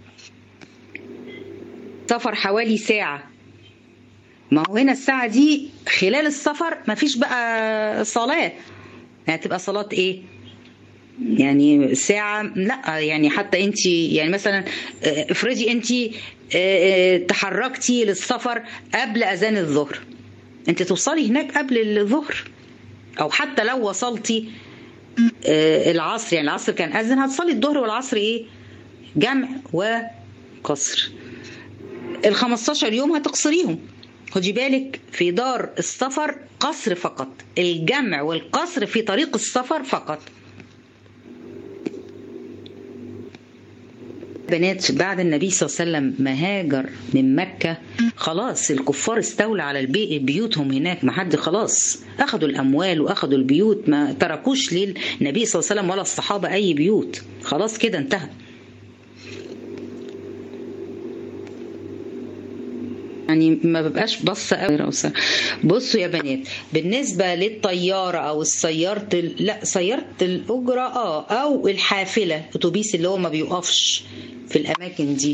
سفر حوالي ساعه ما هو هنا الساعه دي خلال السفر مفيش بقى صلاه يعني تبقى صلاه ايه يعني ساعة لا يعني حتى انت يعني مثلا آه، افرضي انت آه، آه، تحركتي للسفر قبل اذان الظهر انت توصلي هناك قبل الظهر او حتى لو وصلتي آه، العصر يعني العصر كان اذن هتصلي الظهر والعصر ايه جمع وقصر ال 15 يوم هتقصريهم خدي بالك في دار السفر قصر فقط الجمع والقصر في طريق السفر فقط بنات بعد النبي صلى الله عليه وسلم ما هاجر من مكة خلاص الكفار استولى على البي- بيوتهم هناك ما حد خلاص أخذوا الأموال وأخذوا البيوت ما تركوش للنبي صلى الله عليه وسلم ولا الصحابة أي بيوت خلاص كده انتهى يعني ما ببقاش بص قوي بصوا يا بنات بالنسبه للطياره او السياره ال- لا سياره الاجره اه او الحافله اتوبيس اللي هو ما بيوقفش في الاماكن دي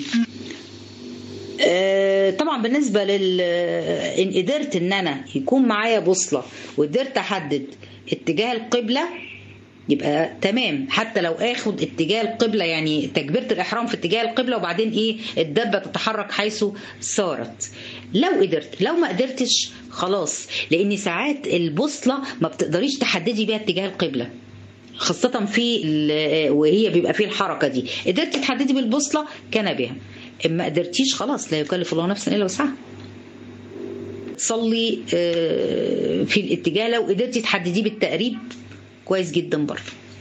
آه، طبعا بالنسبه لل ان قدرت ان انا يكون معايا بوصله وقدرت احدد اتجاه القبله يبقى تمام حتى لو اخد اتجاه القبله يعني تكبيره الاحرام في اتجاه القبله وبعدين ايه الدبه تتحرك حيث صارت لو قدرت لو ما قدرتش خلاص لان ساعات البوصله ما بتقدريش تحددي بيها اتجاه القبله خاصة في ال- وهي بيبقى فيه الحركة دي قدرتي تحددي بالبوصلة كان بها إما قدرتيش خلاص لا يكلف الله نفسا إلا وسعها صلي آه، في الاتجاه لو قدرتي تحدديه بالتقريب كويس جدا برضه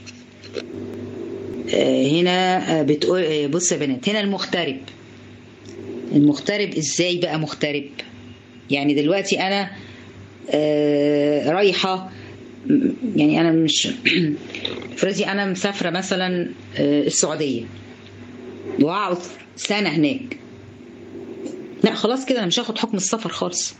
آه، هنا آه، بتقول آه، بص يا بنات هنا المغترب المغترب ازاي بقى مغترب يعني دلوقتي انا آه، رايحه م- يعني انا مش افرضي انا مسافره مثلا آه، السعوديه واقعد سنه هناك لا خلاص كده انا مش هاخد حكم السفر خالص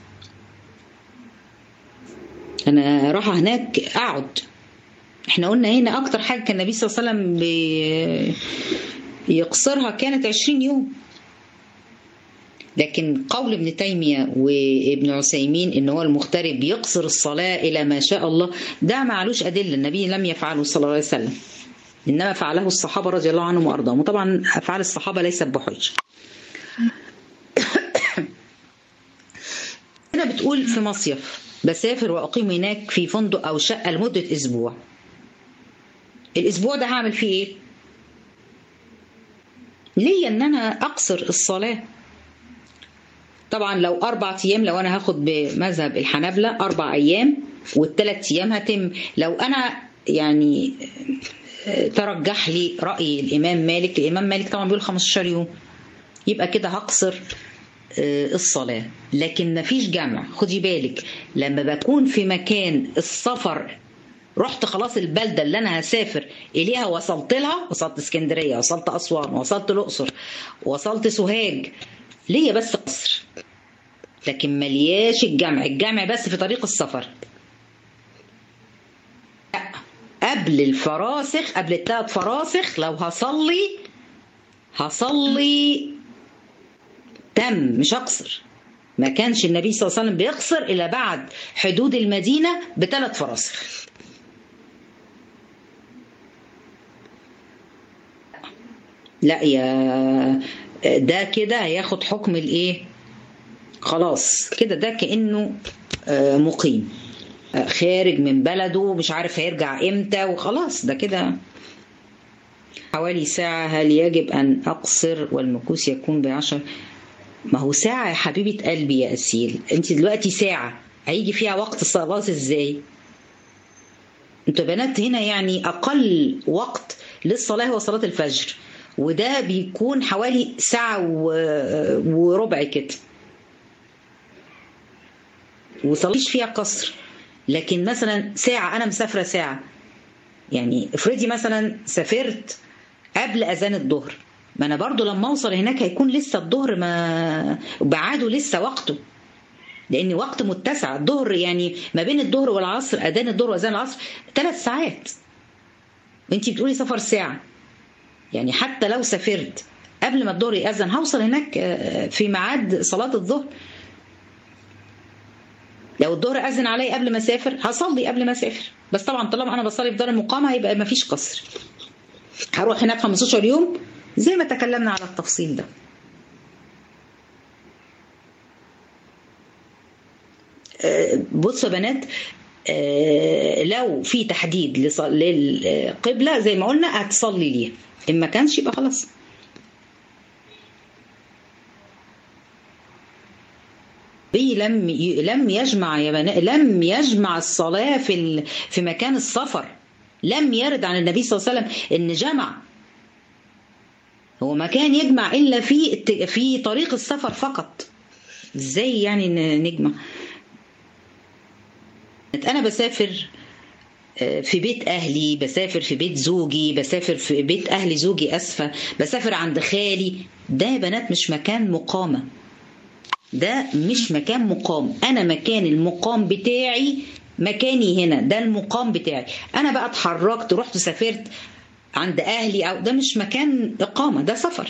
انا رايحه هناك اقعد احنا قلنا هنا اكتر حاجه كان النبي صلى الله عليه وسلم بي- يقصرها كانت 20 يوم لكن قول ابن تيمية وابن عثيمين ان هو المغترب يقصر الصلاة الى ما شاء الله ده معلوش ادلة النبي لم يفعله صلى الله عليه وسلم انما فعله الصحابة رضي الله عنهم وارضاهم وطبعا افعال الصحابة ليست بحجة هنا بتقول في مصيف بسافر واقيم هناك في فندق او شقة لمدة اسبوع الاسبوع ده هعمل فيه ايه ليا ان انا اقصر الصلاه طبعا لو اربع ايام لو انا هاخد بمذهب الحنابلة اربع ايام والثلاث ايام هتم لو انا يعني آه، ترجح لي راي الامام مالك الامام مالك طبعا بيقول 15 يوم يبقى كده هقصر آه، الصلاه لكن مفيش جمع خدي بالك لما بكون في مكان السفر رحت خلاص البلدة اللي أنا هسافر إليها وصلت لها وصلت اسكندرية وصلت أسوان وصلت الأقصر وصلت سوهاج ليا بس قصر لكن ملياش الجمع الجمع بس في طريق السفر لا قبل الفراسخ قبل الثلاث فراسخ لو هصلي هصلي تم مش هقصر ما كانش النبي صلى الله عليه وسلم بيقصر إلا بعد حدود المدينة بثلاث فراسخ لا يا ده كده هياخد حكم الايه خلاص كده ده كانه مقيم خارج من بلده مش عارف هيرجع امتى وخلاص ده كده حوالي ساعة هل يجب أن أقصر والمكوس يكون بعشر ما هو ساعة يا حبيبة قلبي يا أسيل أنت دلوقتي ساعة هيجي فيها وقت الصلاة إزاي انتوا بنات هنا يعني أقل وقت للصلاة هو صلاة الفجر وده بيكون حوالي ساعة وربع كده وصليش فيها قصر لكن مثلا ساعة أنا مسافرة ساعة يعني افرضي مثلا سافرت قبل أذان الظهر ما أنا برضو لما أوصل هناك هيكون لسه الظهر ما بعده لسه وقته لأن وقت متسع الظهر يعني ما بين الظهر والعصر أذان الظهر وأذان العصر ثلاث ساعات وأنت بتقولي سفر ساعة يعني حتى لو سافرت قبل ما الظهر يأذن هوصل هناك في ميعاد صلاة الظهر لو الظهر أذن علي قبل ما أسافر هصلي قبل ما أسافر بس طبعا طالما أنا بصلي في دار المقامة هيبقى ما فيش قصر هروح هناك 15 يوم زي ما تكلمنا على التفصيل ده بصوا يا بنات لو في تحديد للقبلة زي ما قلنا هتصلي ليها إن ما كانش يبقى خلاص لم لم يجمع يا بنات لم يجمع الصلاة في في مكان السفر لم يرد عن النبي صلى الله عليه وسلم ان جمع هو ما كان يجمع الا في في طريق السفر فقط ازاي يعني نجمع انا بسافر في بيت اهلي بسافر في بيت زوجي بسافر في بيت اهل زوجي اسفه بسافر عند خالي ده يا بنات مش مكان مقامه ده مش مكان مقام انا مكان المقام بتاعي مكاني هنا ده المقام بتاعي انا بقى اتحركت رحت سافرت عند اهلي او ده مش مكان اقامه ده سفر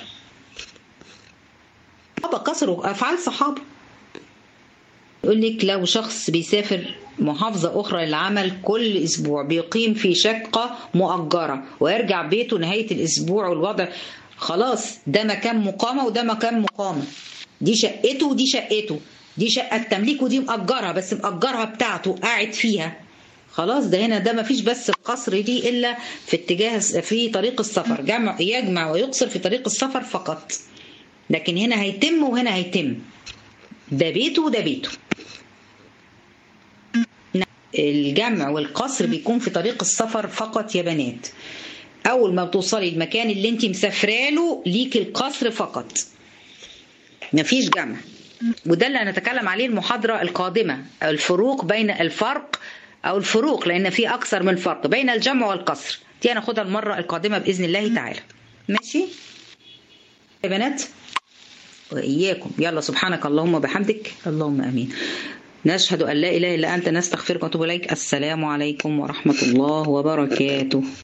صحابه كسروا افعال صحابه يقول لك لو شخص بيسافر محافظة أخرى للعمل كل أسبوع بيقيم في شقة مؤجرة ويرجع بيته نهاية الأسبوع والوضع خلاص ده مكان مقامة وده مكان مقامة دي شقته ودي شقته دي شقة تمليك ودي مأجرها بس مأجرها بتاعته قاعد فيها خلاص ده هنا ده ما فيش بس القصر دي إلا في اتجاه في طريق السفر جمع يجمع ويقصر في طريق السفر فقط لكن هنا هيتم وهنا هيتم ده بيته وده بيته الجمع والقصر بيكون في طريق السفر فقط يا بنات اول ما بتوصلي المكان اللي انت مسافره له ليك القصر فقط مفيش جمع وده اللي هنتكلم عليه المحاضرة القادمة الفروق بين الفرق أو الفروق لأن في أكثر من فرق بين الجمع والقصر دي هناخدها المرة القادمة بإذن الله تعالى ماشي يا بنات وإياكم يلا سبحانك اللهم وبحمدك اللهم أمين نشهد أن لا إله إلا أنت نستغفرك ونتوب إليك السلام عليكم ورحمة الله وبركاته